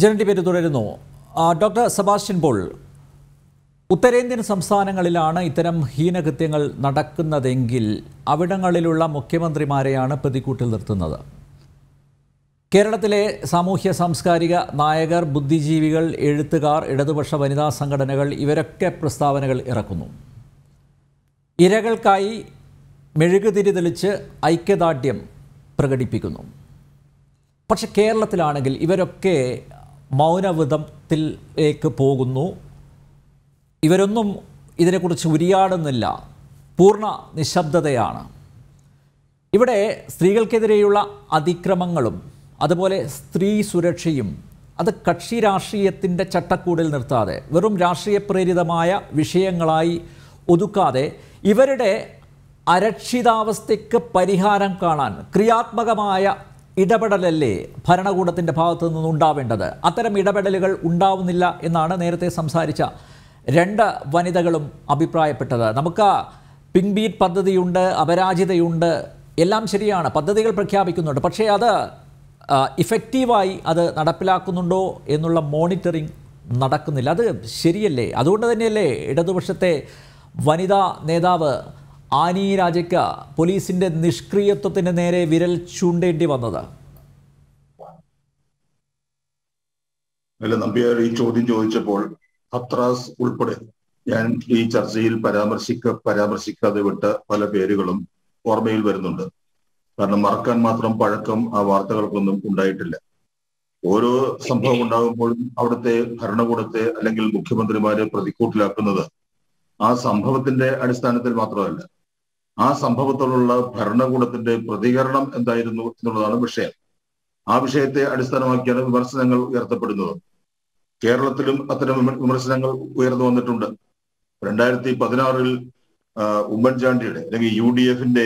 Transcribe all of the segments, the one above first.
ജനന്റെ പേര് തുടരുന്നു ആ, ഡോക്ടർ സെബാസ്റ്റ്യൻ പോൾ ഉത്തരേന്ത്യൻ സംസ്ഥാനങ്ങളിലാണ് ഇത്തരം ഹീനകൃത്യങ്ങൾ നടക്കുന്നതെങ്കിൽ അവിടങ്ങളിലുള്ള മുഖ്യമന്ത്രിമാരെയാണ് പ്രതിക്കൂട്ടിൽ നിർത്തുന്നത് കേരളത്തിലെ സാമൂഹ്യ സാംസ്കാരിക നായകർ ബുദ്ധിജീവികൾ എഴുത്തുകാർ ഇടതുപക്ഷ വനിതാ സംഘടനകൾ ഇവരൊക്കെ പ്രസ്താവനകൾ ഇറക്കുന്നു ഇരകൾക്കായി മെഴുകുതിരി തെളിച്ച് ഐക്യദാർഢ്യം പ്രകടിപ്പിക്കുന്നു പക്ഷെ കേരളത്തിലാണെങ്കിൽ ഇവരൊക്കെ മൗനവ്രതത്തിലേക്ക് പോകുന്നു ഇവരൊന്നും ഇതിനെക്കുറിച്ച് ഉരിയാടുന്നില്ല പൂർണ്ണ നിശബ്ദതയാണ് ഇവിടെ സ്ത്രീകൾക്കെതിരെയുള്ള അതിക്രമങ്ങളും അതുപോലെ സ്ത്രീ സുരക്ഷയും അത് കക്ഷി രാഷ്ട്രീയത്തിൻ്റെ ചട്ടക്കൂടിൽ നിർത്താതെ വെറും രാഷ്ട്രീയ പ്രേരിതമായ വിഷയങ്ങളായി ഒതുക്കാതെ ഇവരുടെ അരക്ഷിതാവസ്ഥയ്ക്ക് പരിഹാരം കാണാൻ ക്രിയാത്മകമായ ഇടപെടലല്ലേ ഭരണകൂടത്തിൻ്റെ ഭാഗത്തു നിന്നുണ്ടാവേണ്ടത് അത്തരം ഇടപെടലുകൾ ഉണ്ടാവുന്നില്ല എന്നാണ് നേരത്തെ സംസാരിച്ച രണ്ട് വനിതകളും അഭിപ്രായപ്പെട്ടത് നമുക്ക് പിങ്ക് ബീറ്റ് പദ്ധതിയുണ്ട് അപരാജിതയുണ്ട് എല്ലാം ശരിയാണ് പദ്ധതികൾ പ്രഖ്യാപിക്കുന്നുണ്ട് പക്ഷേ അത് ആ, ഇഫക്റ്റീവായി അത് നടപ്പിലാക്കുന്നുണ്ടോ എന്നുള്ള മോണിറ്ററിംഗ് നടക്കുന്നില്ല അത് ശരിയല്ലേ അതുകൊണ്ട് തന്നെയല്ലേ ഇടതുപക്ഷത്തെ വനിതാ നേതാവ് ആനി രാജയ്ക്ക് പോലീസിൻ്റെ നിഷ്ക്രിയത്വത്തിന് നേരെ വിരൽ ചൂണ്ടേണ്ടി വന്നത് അല്ല നമ്പ്യാർ ഈ ചോദ്യം ചോദിച്ചപ്പോൾ ഹത്രാസ് ഉൾപ്പെടെ ഞാൻ ഈ ചർച്ചയിൽ പരാമർശിക്ക പരാമർശിക്കാതെ വിട്ട പല പേരുകളും ഓർമ്മയിൽ വരുന്നുണ്ട് കാരണം മറക്കാൻ മാത്രം പഴക്കം ആ വാർത്തകൾക്കൊന്നും ഉണ്ടായിട്ടില്ല ഓരോ സംഭവം ഉണ്ടാകുമ്പോഴും അവിടുത്തെ ഭരണകൂടത്തെ അല്ലെങ്കിൽ മുഖ്യമന്ത്രിമാരെ പ്രതിക്കൂട്ടിലാക്കുന്നത് ആ സംഭവത്തിന്റെ അടിസ്ഥാനത്തിൽ മാത്രമല്ല ആ സംഭവത്തോടുള്ള ഭരണകൂടത്തിന്റെ പ്രതികരണം എന്തായിരുന്നു എന്നുള്ളതാണ് വിഷയം ആ വിഷയത്തെ അടിസ്ഥാനമാക്കിയാണ് വിമർശനങ്ങൾ ഉയർത്തപ്പെടുന്നത് കേരളത്തിലും അത്തരം വിമ- വിമർശനങ്ങൾ ഉയർന്നു വന്നിട്ടുണ്ട് രണ്ടായിരത്തി പതിനാറിൽ ഉമ്മൻചാണ്ടിയുടെ അല്ലെങ്കിൽ യു ഡി എഫിന്റെ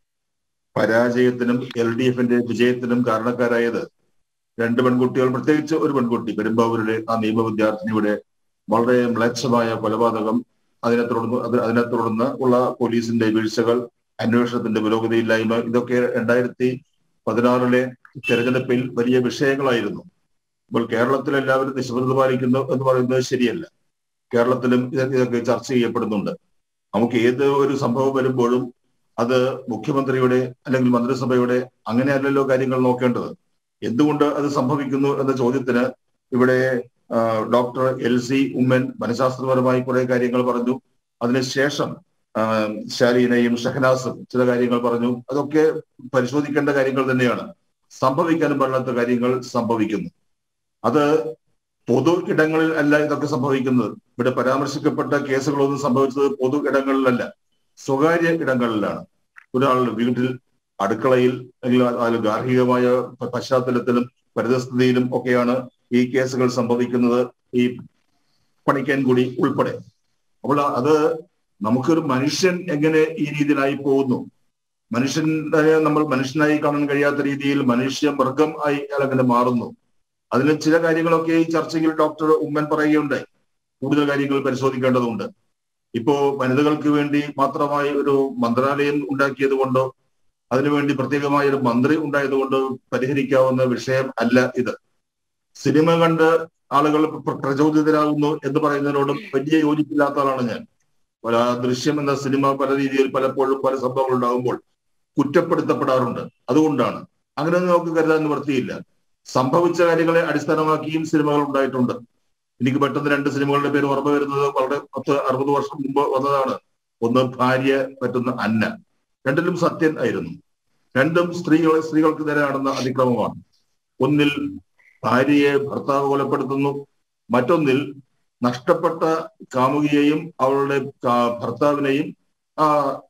പരാജയത്തിനും എൽ ഡി എഫിന്റെ വിജയത്തിനും കാരണക്കാരായത് രണ്ട് പെൺകുട്ടികൾ പ്രത്യേകിച്ച് ഒരു പെൺകുട്ടി പെരുമ്പാവൂരിലെ ആ നിയമ വിദ്യാർത്ഥിനിയുടെ വളരെ മ്ലേച്ഛമായ കൊലപാതകം അതിനെ തുടർന്ന് അത് അതിനെ തുടർന്ന് ഉള്ള പോലീസിന്റെ വീഴ്ചകൾ അന്വേഷണത്തിന്റെ പുരോഗതിയില്ലായ്മ ഇതൊക്കെ രണ്ടായിരത്തി പതിനാറിലെ തെരഞ്ഞെടുപ്പിൽ വലിയ വിഷയങ്ങളായിരുന്നു ഇപ്പോൾ കേരളത്തിൽ എല്ലാവരും നിശബ്ദത പാലിക്കുന്നു എന്ന് പറയുന്നത് ശരിയല്ല കേരളത്തിലും ഇത് ഇതൊക്കെ ചർച്ച ചെയ്യപ്പെടുന്നുണ്ട് നമുക്ക് ഏത് ഒരു സംഭവം വരുമ്പോഴും അത് മുഖ്യമന്ത്രിയുടെ അല്ലെങ്കിൽ മന്ത്രിസഭയുടെ അങ്ങനെയല്ലല്ലോ കാര്യങ്ങൾ നോക്കേണ്ടത് എന്തുകൊണ്ട് അത് സംഭവിക്കുന്നു എന്ന ചോദ്യത്തിന് ഇവിടെ ആ, ഡോക്ടർ എൽ സി ഉമ്മൻ മനഃശാസ്ത്രപരമായി കുറെ കാര്യങ്ങൾ പറഞ്ഞു അതിനുശേഷം ആ, ശാലീനയും ഷഹനാസും ചില കാര്യങ്ങൾ പറഞ്ഞു അതൊക്കെ പരിശോധിക്കേണ്ട കാര്യങ്ങൾ തന്നെയാണ് സംഭവിക്കാനും പാടില്ലാത്ത കാര്യങ്ങൾ സംഭവിക്കുന്നു അത് പൊതു ഇടങ്ങളിൽ അല്ല ഇതൊക്കെ സംഭവിക്കുന്നത് ഇവിടെ പരാമർശിക്കപ്പെട്ട കേസുകളൊന്നും സംഭവിച്ചത് പൊതു ഇടങ്ങളിലല്ല സ്വകാര്യ ഇടങ്ങളിലാണ് ഒരാളുടെ വീട്ടിൽ അടുക്കളയിൽ അല്ലെങ്കിൽ അതിൽ ഗാർഹികമായ പ- പശ്ചാത്തലത്തിലും പരിതസ്ഥിതിയിലും ഒക്കെയാണ് ഈ കേസുകൾ സംഭവിക്കുന്നത് ഈ പണിക്കൻ കൂടി ഉൾപ്പെടെ അപ്പോൾ അത് നമുക്കൊരു മനുഷ്യൻ എങ്ങനെ ഈ രീതിയിലായി പോകുന്നു മനുഷ്യൻ നമ്മൾ മനുഷ്യനായി കാണാൻ കഴിയാത്ത രീതിയിൽ മനുഷ്യ മൃഗം ആയി അയാൾ അങ്ങനെ മാറുന്നു അതിന് ചില കാര്യങ്ങളൊക്കെ ഈ ചർച്ചയിൽ ഡോക്ടർ ഉമ്മൻ പറയുകയുണ്ടായി കൂടുതൽ കാര്യങ്ങൾ പരിശോധിക്കേണ്ടതുണ്ട് ഇപ്പോ വനിതകൾക്ക് വേണ്ടി മാത്രമായി ഒരു മന്ത്രാലയം ഉണ്ടാക്കിയത് കൊണ്ടോ അതിനുവേണ്ടി പ്രത്യേകമായ ഒരു മന്ത്രി ഉണ്ടായത് കൊണ്ട് പരിഹരിക്കാവുന്ന വിഷയം അല്ല ഇത് സിനിമ കണ്ട് ആളുകൾ പ്ര- പ്രചോദിതരാകുന്നു എന്ന് പറയുന്നതിനോടും വലിയ യോജിപ്പില്ലാത്ത ആളാണ് ഞാൻ പല ദൃശ്യം എന്ന സിനിമ പല രീതിയിൽ പലപ്പോഴും പല സംഭവങ്ങൾ ഉണ്ടാകുമ്പോൾ കുറ്റപ്പെടുത്തപ്പെടാറുണ്ട് അതുകൊണ്ടാണ് അങ്ങനെ ഒന്നും നമുക്ക് കരുതാൻ നിവർത്തിയില്ല സംഭവിച്ച കാര്യങ്ങളെ അടിസ്ഥാനമാക്കിയും സിനിമകൾ ഉണ്ടായിട്ടുണ്ട് എനിക്ക് പെട്ടെന്ന് രണ്ട് സിനിമകളുടെ പേര് ഓർമ്മ വരുന്നത് വളരെ പത്ത് അറുപത് വർഷം മുമ്പ് വന്നതാണ് ഒന്ന് ഭാര്യ പറ്റുന്ന അന്ന രണ്ടിലും സത്യൻ ആയിരുന്നു രണ്ടും സ്ത്രീകളെ സ്ത്രീകൾക്ക് നേരെ നടന്ന അതിക്രമമാണ് ഒന്നിൽ ഭാര്യയെ ഭർത്താവ് കൊലപ്പെടുത്തുന്നു മറ്റൊന്നിൽ നഷ്ടപ്പെട്ട കാമുകിയെയും അവളുടെ കാ- ഭർത്താവിനെയും ആ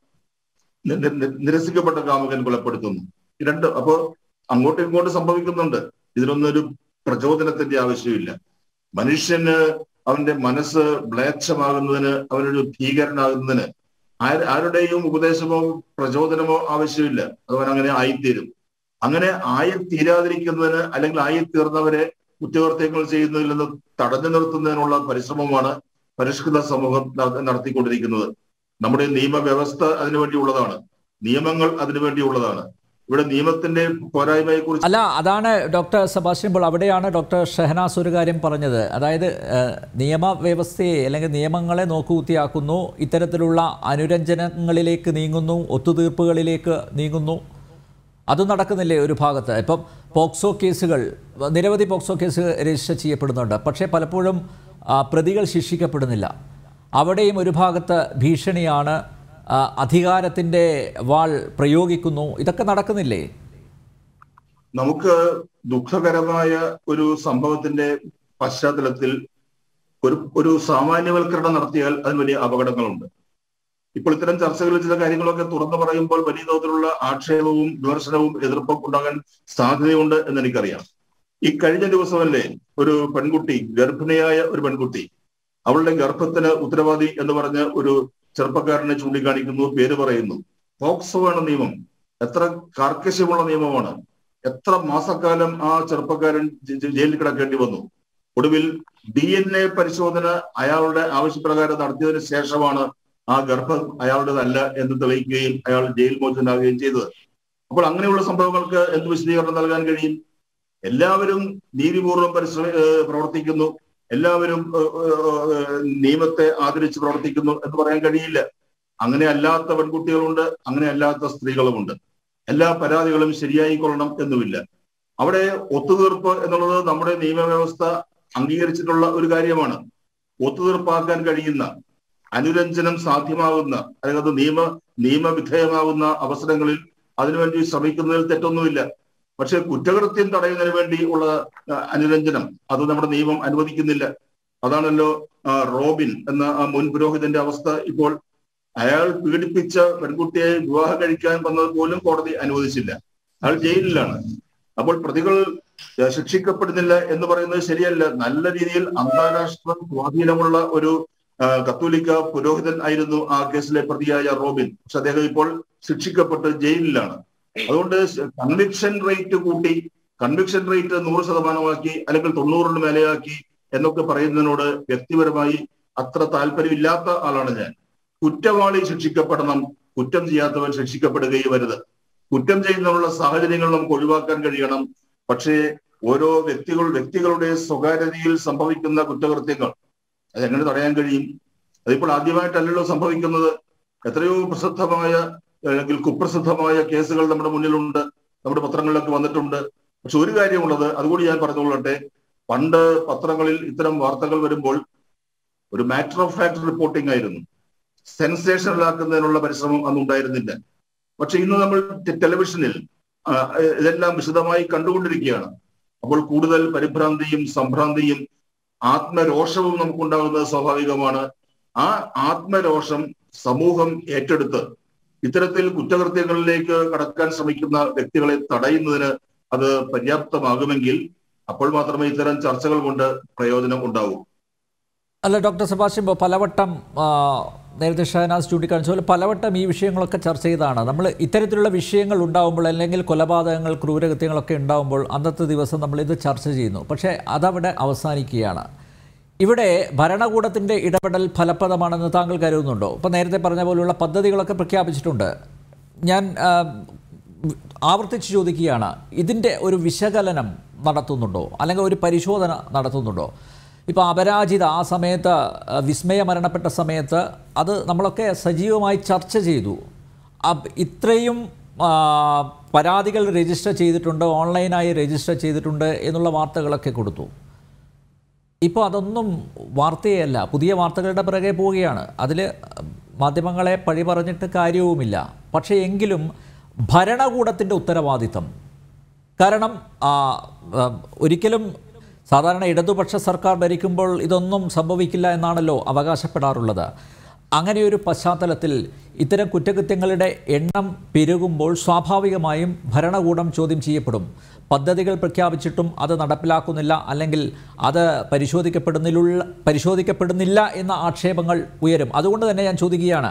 നി- നി- നി- നിരസിക്കപ്പെട്ട കാമുകൻ കൊലപ്പെടുത്തുന്നു ഈ രണ്ട് അപ്പോ അങ്ങോട്ടും ഇങ്ങോട്ടും സംഭവിക്കുന്നുണ്ട് ഇതിനൊന്നും ഒരു പ്രചോദനത്തിന്റെ ആവശ്യമില്ല മനുഷ്യന് അവന്റെ മനസ്സ് മ്ലേച്ഛമാകുന്നതിന് അവനൊരു ഭീകരനാകുന്നതിന് ആര് ആരുടെയും ഉപദേശമോ പ്രചോദനമോ ആവശ്യമില്ല അത് അവൻ അങ്ങനെ ആയിത്തീരും അങ്ങനെ ആയിത്തീരാതിരിക്കുന്നതിന് അല്ലെങ്കിൽ ആയിത്തീർന്നവരെ കുറ്റകൃത്യങ്ങൾ ചെയ്യുന്നതിൽ നിന്ന് തടഞ്ഞു നിർത്തുന്നതിനുള്ള പരിശ്രമമാണ് പരിഷ്കൃത സമൂഹം നട- നടത്തിക്കൊണ്ടിരിക്കുന്നത് നമ്മുടെ നിയമവ്യവസ്ഥ അതിനുവേണ്ടിയുള്ളതാണ് നിയമങ്ങൾ അതിനുവേണ്ടിയുള്ളതാണ് ഇവിടെ നിയമത്തിന്റെ പോരായ്മയെ കുറിച്ച് അല്ല അതാണ് ഡോക്ടർ സെബാസ്റ്റ്യൻ പോൾ അവിടെയാണ് ഡോക്ടർ ഷെഹനാസ് ഒരു കാര്യം പറഞ്ഞത് അതായത് ഏഹ്, നിയമവ്യവസ്ഥയെ അല്ലെങ്കിൽ നിയമങ്ങളെ നോക്കുകുത്തിയാക്കുന്നു ഇത്തരത്തിലുള്ള അനുരഞ്ജനങ്ങളിലേക്ക് നീങ്ങുന്നു ഒത്തുതീർപ്പുകളിലേക്ക് നീങ്ങുന്നു അത് നടക്കുന്നില്ലേ ഒരു ഭാഗത്ത് ഇപ്പം പോക്സോ കേസുകൾ നിരവധി പോക്സോ കേസ് രജിസ്റ്റർ ചെയ്യപ്പെടുന്നുണ്ട് പക്ഷേ പലപ്പോഴും ആ, പ്രതികൾ ശിക്ഷിക്കപ്പെടുന്നില്ല അവിടെയും ഒരു ഭാഗത്ത് ഭീഷണിയാണ് ആ, അധികാരത്തിൻ്റെ വാൾ പ്രയോഗിക്കുന്നു ഇതൊക്കെ നടക്കുന്നില്ലേ നമുക്ക് ദുഃഖകരമായ ഒരു സംഭവത്തിന്റെ പശ്ചാത്തലത്തിൽ ഒരു ഒരു സാമാന്യവൽക്കരണം നടത്തിയാൽ അതിന് വലിയ അപകടങ്ങളുണ്ട് ഇപ്പോൾ ഇത്തരം ചർച്ചകളിൽ ചില കാര്യങ്ങളൊക്കെ തുറന്നു പറയുമ്പോൾ വലിയ തോതിലുള്ള ആക്ഷേപവും വിമർശനവും എതിർപ്പും ഉണ്ടാകാൻ സാധ്യതയുണ്ട് എന്ന് എനിക്കറിയാം ഈ കഴിഞ്ഞ ദിവസമല്ലേ ഒരു പെൺകുട്ടി ഗർഭിണിയായ ഒരു പെൺകുട്ടി അവളുടെ ഗർഭത്തിന് ഉത്തരവാദി എന്ന് പറഞ്ഞ് ഒരു ചെറുപ്പക്കാരനെ ചൂണ്ടിക്കാണിക്കുന്നു പേര് പറയുന്നു പോക്സോ ആണ് നിയമം എത്ര കാർക്കശ്യമുള്ള നിയമമാണ് എത്ര മാസക്കാലം ആ ചെറുപ്പക്കാരൻ ജ- ജ- ജയിലിൽ കിടക്കേണ്ടി വന്നു ഒടുവിൽ ഡി എൻ എ പരിശോധന അയാളുടെ ആവശ്യപ്രകാരം നടത്തിയതിനു ശേഷമാണ് ആ ഗർഭം അയാളുടേതല്ല എന്ന് തെളിയിക്കുകയും അയാൾ ജയിൽ മോചിതനാകുകയും ചെയ്തത് അപ്പോൾ അങ്ങനെയുള്ള സംഭവങ്ങൾക്ക് എന്ത് വിശദീകരണം നൽകാൻ കഴിയും എല്ലാവരും നീതിപൂർവ്വം പരിശ്രമി ഏഹ് പ്രവർത്തിക്കുന്നു എല്ലാവരും ഏഹ് ഏഹ് നിയമത്തെ ആദരിച്ച് പ്രവർത്തിക്കുന്നു എന്ന് പറയാൻ കഴിയില്ല അങ്ങനെ അല്ലാത്ത പെൺകുട്ടികളുണ്ട് അങ്ങനെ അല്ലാത്ത സ്ത്രീകളുമുണ്ട് എല്ലാ പരാതികളും ശരിയായിക്കൊള്ളണം എന്നുമില്ല അവിടെ ഒത്തുതീർപ്പ് എന്നുള്ളത് നമ്മുടെ നിയമവ്യവസ്ഥ അംഗീകരിച്ചിട്ടുള്ള ഒരു കാര്യമാണ് ഒത്തുതീർപ്പാക്കാൻ കഴിയുന്ന അനുരഞ്ജനം സാധ്യമാകുന്ന അല്ലെങ്കിൽ അത് നിയമ നിയമവിധേയമാകുന്ന അവസരങ്ങളിൽ അതിനുവേണ്ടി ശ്രമിക്കുന്നതിൽ തെറ്റൊന്നുമില്ല പക്ഷെ കുറ്റകൃത്യം തടയുന്നതിന് വേണ്ടി ഉള്ള ആ, അനുരഞ്ജനം അത് നമ്മുടെ നിയമം അനുവദിക്കുന്നില്ല അതാണല്ലോ ആ, റോബിൻ എന്ന ആ മുൻ പുരോഹിതന്റെ അവസ്ഥ ഇപ്പോൾ അയാൾ പീഡിപ്പിച്ച പെൺകുട്ടിയെ വിവാഹം കഴിക്കാൻ വന്നത് പോലും കോടതി അനുവദിച്ചില്ല അയാൾ ജയിലിലാണ് അപ്പോൾ പ്രതികൾ ഏഹ്, ശിക്ഷിക്കപ്പെടുന്നില്ല എന്ന് പറയുന്നത് ശരിയല്ല നല്ല രീതിയിൽ അന്താരാഷ്ട്ര സ്വാധീനമുള്ള ഒരു ആ, കത്തോലിക്ക പുരോഹിതൻ ആയിരുന്നു ആ കേസിലെ പ്രതിയായ റോബിൻ പക്ഷെ അദ്ദേഹം ഇപ്പോൾ ശിക്ഷിക്കപ്പെട്ട് ജയിലിലാണ് അതുകൊണ്ട് കൺവിക്ഷൻ റേറ്റ് കൂട്ടി കൺവിക്ഷൻ റേറ്റ് നൂറ് ശതമാനമാക്കി അല്ലെങ്കിൽ തൊണ്ണൂറിന് മേലെയാക്കി എന്നൊക്കെ പറയുന്നതിനോട് വ്യക്തിപരമായി അത്ര താല്പര്യമില്ലാത്ത ആളാണ് ഞാൻ കുറ്റവാളി ശിക്ഷിക്കപ്പെടണം കുറ്റം ചെയ്യാത്തവൻ ശിക്ഷിക്കപ്പെടുകയും വരുത് കുറ്റം ചെയ്യുന്നതിനുള്ള സാഹചര്യങ്ങൾ നമുക്ക് ഒഴിവാക്കാൻ കഴിയണം പക്ഷേ ഓരോ വ്യക്തികൾ വ്യക്തികളുടെ സ്വകാര്യതയിൽ സംഭവിക്കുന്ന കുറ്റകൃത്യങ്ങൾ അതെങ്ങനെ തടയാൻ കഴിയും അതിപ്പോൾ ആദ്യമായിട്ടല്ലല്ലോ സംഭവിക്കുന്നത് എത്രയോ പ്രസിദ്ധമായ അല്ലെങ്കിൽ കുപ്രസിദ്ധമായ കേസുകൾ നമ്മുടെ മുന്നിലുണ്ട് നമ്മുടെ പത്രങ്ങളിലൊക്കെ വന്നിട്ടുണ്ട് പക്ഷെ ഒരു കാര്യമുള്ളത് അതുകൂടി ഞാൻ പറഞ്ഞുകൊള്ളട്ടെ പണ്ട് പത്രങ്ങളിൽ ഇത്തരം വാർത്തകൾ വരുമ്പോൾ ഒരു മാറ്റർ ഓഫ് ഫാക്ട് റിപ്പോർട്ടിംഗ് ആയിരുന്നു സെൻസേഷനലാക്കുന്നതിനുള്ള പരിശ്രമം അന്ന് ഉണ്ടായിരുന്നില്ല പക്ഷെ ഇന്ന് നമ്മൾ ടെ- ടെലിവിഷനിൽ ആ, ഇതെല്ലാം വിശദമായി കണ്ടുകൊണ്ടിരിക്കുകയാണ് അപ്പോൾ കൂടുതൽ പരിഭ്രാന്തിയും സംഭ്രാന്തിയും ആത്മരോഷവും നമുക്കുണ്ടാകുന്നത് സ്വാഭാവികമാണ് ആ ആത്മരോഷം സമൂഹം ഏറ്റെടുത്ത് ഇത്തരത്തിൽ കുറ്റകൃത്യങ്ങളിലേക്ക് കടക്കാൻ ശ്രമിക്കുന്ന വ്യക്തികളെ തടയുന്നതിന് അത് പര്യാപ്തമാകുമെങ്കിൽ അപ്പോൾ മാത്രമേ ഇത്തരം ചർച്ചകൾ കൊണ്ട് പ്രയോജനം ഉണ്ടാവൂ അല്ല ഡോക്ടർ സെബാസ്റ്റ്യൻ ഇപ്പോൾ പലവട്ടം ആ, നേരത്തെ ഷഹനാസ് ചൂണ്ടിക്കാണിച്ച പോലെ പലവട്ടം ഈ വിഷയങ്ങളൊക്കെ ചർച്ച ചെയ്തതാണ് നമ്മൾ ഇത്തരത്തിലുള്ള വിഷയങ്ങൾ ഉണ്ടാകുമ്പോൾ അല്ലെങ്കിൽ കൊലപാതകങ്ങൾ ക്രൂരകൃത്യങ്ങളൊക്കെ ഉണ്ടാകുമ്പോൾ അന്നത്തെ ദിവസം നമ്മളിത് ചർച്ച ചെയ്യുന്നു പക്ഷേ അതവിടെ അവസാനിക്കുകയാണ് ഇവിടെ ഭരണകൂടത്തിൻ്റെ ഇടപെടൽ ഫലപ്രദമാണെന്ന് താങ്കൾ കരുതുന്നുണ്ടോ ഇപ്പോൾ നേരത്തെ പറഞ്ഞ പോലുള്ള പദ്ധതികളൊക്കെ പ്രഖ്യാപിച്ചിട്ടുണ്ട് ഞാൻ ആ, ആവർത്തിച്ച് ചോദിക്കുകയാണ് ഇതിൻ്റെ ഒരു വിശകലനം നടത്തുന്നുണ്ടോ അല്ലെങ്കിൽ ഒരു പരിശോധന നടത്തുന്നുണ്ടോ ഇപ്പോൾ അപരാജിത ആ സമയത്ത് ആ, വിസ്മയ മരണപ്പെട്ട സമയത്ത് അത് നമ്മളൊക്കെ സജീവമായി ചർച്ച ചെയ്തു അപ് ഇത്രയും ആ, പരാതികൾ രജിസ്റ്റർ ചെയ്തിട്ടുണ്ട് ഓൺലൈനായി രജിസ്റ്റർ ചെയ്തിട്ടുണ്ട് എന്നുള്ള വാർത്തകളൊക്കെ കൊടുത്തു ഇപ്പോൾ അതൊന്നും വാർത്തയല്ല പുതിയ വാർത്തകളുടെ പിറകെ പോവുകയാണ് അതിൽ മാധ്യമങ്ങളെ പഴി പറഞ്ഞിട്ട് കാര്യവുമില്ല പക്ഷേ എങ്കിലും ഭരണകൂടത്തിൻ്റെ ഉത്തരവാദിത്തം കാരണം ആ, ആ, ഒരിക്കലും സാധാരണ ഇടതുപക്ഷ സർക്കാർ ഭരിക്കുമ്പോൾ ഇതൊന്നും സംഭവിക്കില്ല എന്നാണല്ലോ അവകാശപ്പെടാറുള്ളത് അങ്ങനെ ഒരു പശ്ചാത്തലത്തിൽ ഇത്തരം കുറ്റകൃത്യങ്ങളുടെ എണ്ണം പെരുകുമ്പോൾ സ്വാഭാവികമായും ഭരണകൂടം ചോദ്യം ചെയ്യപ്പെടും പദ്ധതികൾ പ്രഖ്യാപിച്ചിട്ടും അത് നടപ്പിലാക്കുന്നില്ല അല്ലെങ്കിൽ അത് പരിശോധിക്കപ്പെടുന്നില്ല പരിശോധിക്കപ്പെടുന്നില്ല എന്ന ആക്ഷേപങ്ങൾ ഉയരും അതുകൊണ്ട് തന്നെ ഞാൻ ചോദിക്കുകയാണ്